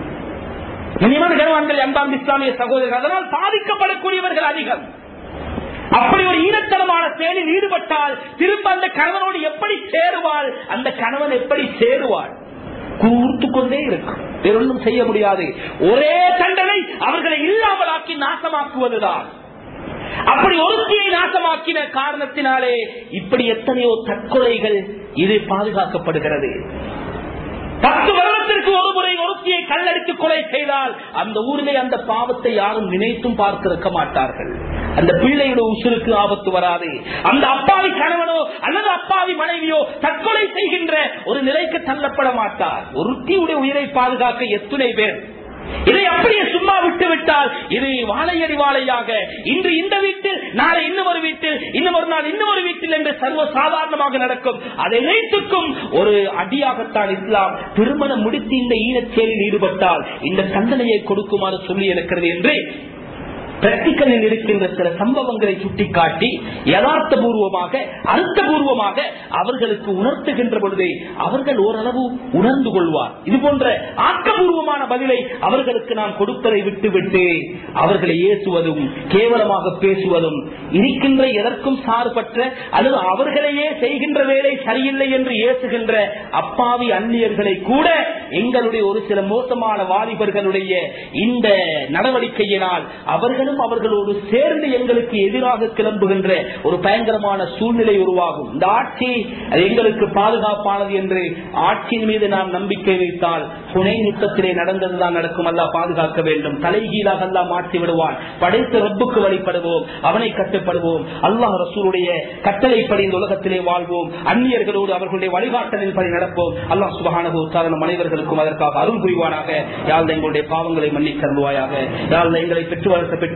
கனிமான கனவான்கள் அன்பாம் இஸ்லாமிய சகோதரர்கள் அதனால் பாதிக்கப்படக்கூடியவர்கள் அதிகம் அப்படி ஒரு ஈரத்தனமான செயலில் ஈடுபட்டால் திரும்ப அந்த கணவனோடு எப்படி சேருவாள் அந்த கணவன் எப்படி சேருவாள் கூர்த்து கொண்டே இருக்கும் வேறொன்றும் செய்ய முடியாது ஒரே தண்டனை அவர்களை இல்லாமலாக்கி நாசமாக்குவதுதான் அப்படி ஒருத்தியை நாசமாக்கின காரணத்தினாலே இப்படி எத்தனையோ தற்கொலைகள் இது பாதுகாக்கப்படுகிறது பத்து வருடத்திற்கு ஒரு முறை ஒருத்தியை கல்லடித்து கொலை செய்தால் அந்த ஊரிலே அந்த பாவத்தை யாரும் நினைத்தும் பார்த்திருக்க மாட்டார்கள் அந்த பிள்ளையோட உசுருக்கு ஆபத்து வராது அந்த அப்பாவி கணவனோ அல்லது அப்பாவி மனைவியோ தற்கொலை செய்கின்ற ஒரு நிலைக்கு தள்ளப்பட மாட்டார் ஒருத்தியுடைய உயிரை பாதுகாக்க எத்துணை பேர் இதை அப்படியே சும்மா விட்டு விட்டால் இது வாழையடி வாழையாக இன்று இந்த வீட்டில் நாளை இன்னும் ஒரு வீட்டில் இன்னும் ஒரு நாள் இன்னும் ஒரு வீட்டில் என்று சர்வ சாதாரணமாக நடக்கும் அதை அனைத்துக்கும் ஒரு அடியாகத்தான் இஸ்லாம் திருமணம் முடித்து இந்த ஈனச்சேரில் ஈடுபட்டால் இந்த தண்டனையை கொடுக்குமாறு சொல்லி இருக்கிறது என்று பிராக்டிக்கலில் இருக்கின்ற சில சம்பவங்களை சுட்டிக்காட்டி யதார்த்த பூர்வமாக அர்த்தபூர்வமாக அவர்களுக்கு உணர்த்துகின்ற பொழுது அவர்கள் ஓரளவு உணர்ந்து கொள்வார் இது போன்ற ஆக்கபூர்வமான பதிலை அவர்களுக்கு நாம் கொடுப்பதை விட்டுவிட்டு அவர்களை ஏசுவதும் கேவலமாக பேசுவதும் இருக்கின்ற எதற்கும் சார்பற்ற அல்லது அவர்களையே செய்கின்ற வேலை சரியில்லை என்று ஏசுகின்ற அப்பாவி அந்நியர்களை கூட எங்களுடைய ஒரு சில மோசமான வாலிபர்களுடைய இந்த நடவடிக்கையினால் அவர்களும் அவர்களோடு சேர்ந்து எங்களுக்கு எதிராக கிளம்புகின்ற ஒரு பயங்கரமான சூழ்நிலை உருவாகும் இந்த ஆட்சி அது எங்களுக்கு பாதுகாப்பானது என்று ஆட்சியின் மீது நாம் நம்பிக்கை வைத்தால் புனை யுத்தத்திலே நடந்ததுதான் நடக்கும் அல்லா பாதுகாக்க வேண்டும் தலைகீழாக அல்லா மாற்றி விடுவான் படைத்த ரப்புக்கு வழிபடுவோம் அவனை கட்டுப்படுவோம் அல்லாஹ் ரசூலுடைய கட்டளைப்படி இந்த உலகத்திலே வாழ்வோம் அந்நியர்களோடு அவர்களுடைய வழிகாட்டலின் படி நடப்போம் அல்லாஹ் சுபகானகு உத்தாரணம் அனைவர்களுக்கும் அதற்காக அருள் புரிவானாக யாழ் எங்களுடைய பாவங்களை மன்னிக் தருவாயாக யாழ் எங்களை பெற்று வளர்த்த பெற்றோர்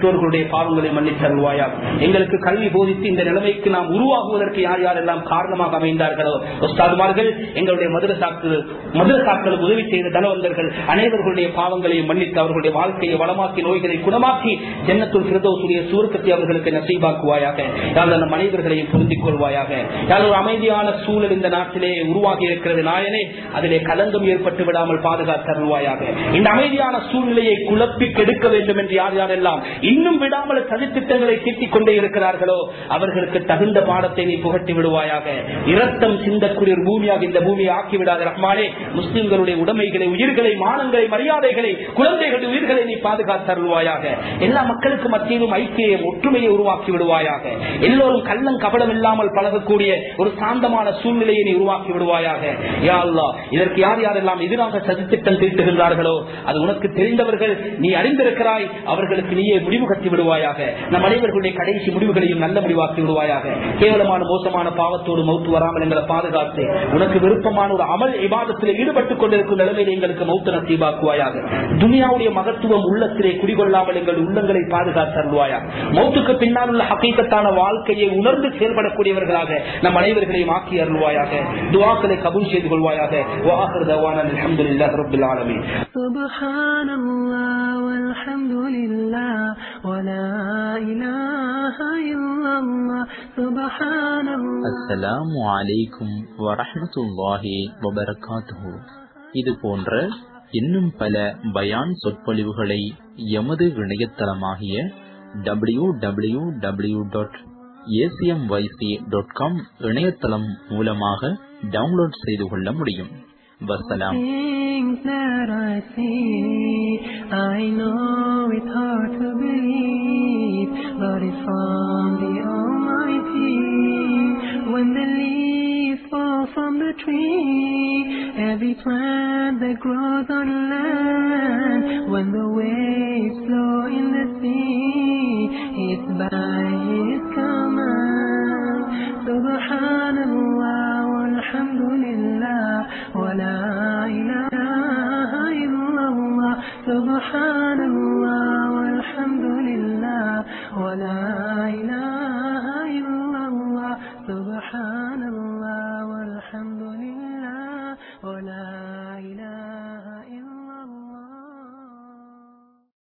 பெற்றோர்களுடைய பாவங்களை மன்னித்தருள்வாயா எங்களுக்கு கல்வி போதித்து இந்த நிலைமைக்கு நாம் உருவாகுவதற்கு யார் யாரெல்லாம் காரணமாக அமைந்தார்களோ உஸ்தாதுமார்கள் எங்களுடைய மதுரசாக்கள் மதுரசாக்களுக்கு உதவி செய்த தனவந்தர்கள் அனைவர்களுடைய பாவங்களையும் மன்னித்து அவர்களுடைய வாழ்க்கையை வளமாக்கி நோய்களை குணமாக்கி ஜன்னத்துள் பிரதோசுடைய சுவர்க்கத்தை அவர்களுக்கு நசீபாக்குவாயாக யார் நம் அனைவர்களையும் பொருந்திக் கொள்வாயாக யார் ஒரு அமைதியான சூழல் இந்த நாட்டிலே உருவாகி இருக்கிறது நாயனே அதிலே கலங்கம் ஏற்பட்டு விடாமல் பாதுகாத்தருள்வாயாக இந்த அமைதியான சூழ்நிலையை குழப்பி கெடுக்க வேண்டும் என்று யார் யாரெல்லாம் இன்னும் விடாமல் சதித்திட்டங்களை தீட்டிக் கொண்டே இருக்கிறார்களோ அவர்களுக்கு தகுந்த பாடத்தை நீ புகட்டி விடுவாயாக இரத்தம் சிந்தக்கூடிய ஒரு பூமியாக இந்த பூமியை ஆக்கி விடாத ரஹ்மானே முஸ்லிம்களுடைய உடைமைகளை உயிர்களை மானங்களை மரியாதைகளை குழந்தைகளுடைய உயிர்களை நீ பாதுகாத்தருள்வாயாக எல்லா மக்களுக்கு மத்தியிலும் ஐக்கிய ஒற்றுமையை உருவாக்கி விடுவாயாக எல்லோரும் கள்ளம் கபடம் இல்லாமல் பழகக்கூடிய ஒரு சாந்தமான சூழ்நிலையை நீ உருவாக்கி விடுவாயாக யா அல்லாஹ் இதற்கு யார் யாரெல்லாம் எதிராக சதித்திட்டம் தீட்டுகின்றார்களோ அது உனக்கு தெரிந்தவர்கள் நீ அறிந்திருக்கிறாய் அவர்களுக்கு நீயே முடிவு கட்டி விடுவாயாக நம் அனைவர்களுடைய கடைசி முடிவுகளையும் நல்ல முடிவாக்கி விடுவாயாக கேவலமான மோசமான பாவத்தோடு மௌத்து வராமல் எங்களை பாதுகாத்து உனக்கு விருப்பமான ஒரு அமல் இபாதத்தில் ஈடுபட்டுக் கொண்டிருக்கும் நிலைமையில் எங்களுக்கு மௌத்து நசீபாக்குவாயாக துனியாவுடைய மகத்துவம் உள்ளத்திலே குடிகொள்ளாமல் எங்கள் உள்ளங்களை பாதுகாத்து அருள்வாயாக மௌத்துக்கு பின்னால் உள்ள ஹக்கீக்கத்தான வாழ்க்கையை உணர்ந்து செயல்படக்கூடியவர்களாக நம் அனைவர்களையும் ஆக்கி அருள்வாயாக துவாக்களை கபூல் செய்து கொள்வாயாக வாஹர் தவான அல்ஹம்துலில்லாஹி ரப்பில் ஆலமீன் سبحان الله والحمد لله ولا إله إلا الله سبحان الله அஸ்ஸலாமு அலைக்கும் வரஹ்மத்துல்லாஹி வபரகாத்துஹு இது போன்ற இன்னும் பல பயான் சொற்பொழிவுகளை எமது இணையதளமாகிய W W W dot ACMYC dot com இணையதளம் மூலமாக டவுன்லோட் செய்து கொள்ள முடியும் வசலாம் Things that I see, I know it's hard to believe, but it's from the Almighty. When the leaves fall from the tree, every plant that grows on land, when the waves flow in the sea, it's by His command. Subhanallah walhamdulillah wa la ilaha illallah. Subhanallah walhamdulillah wa la ilaha illallah. Subhan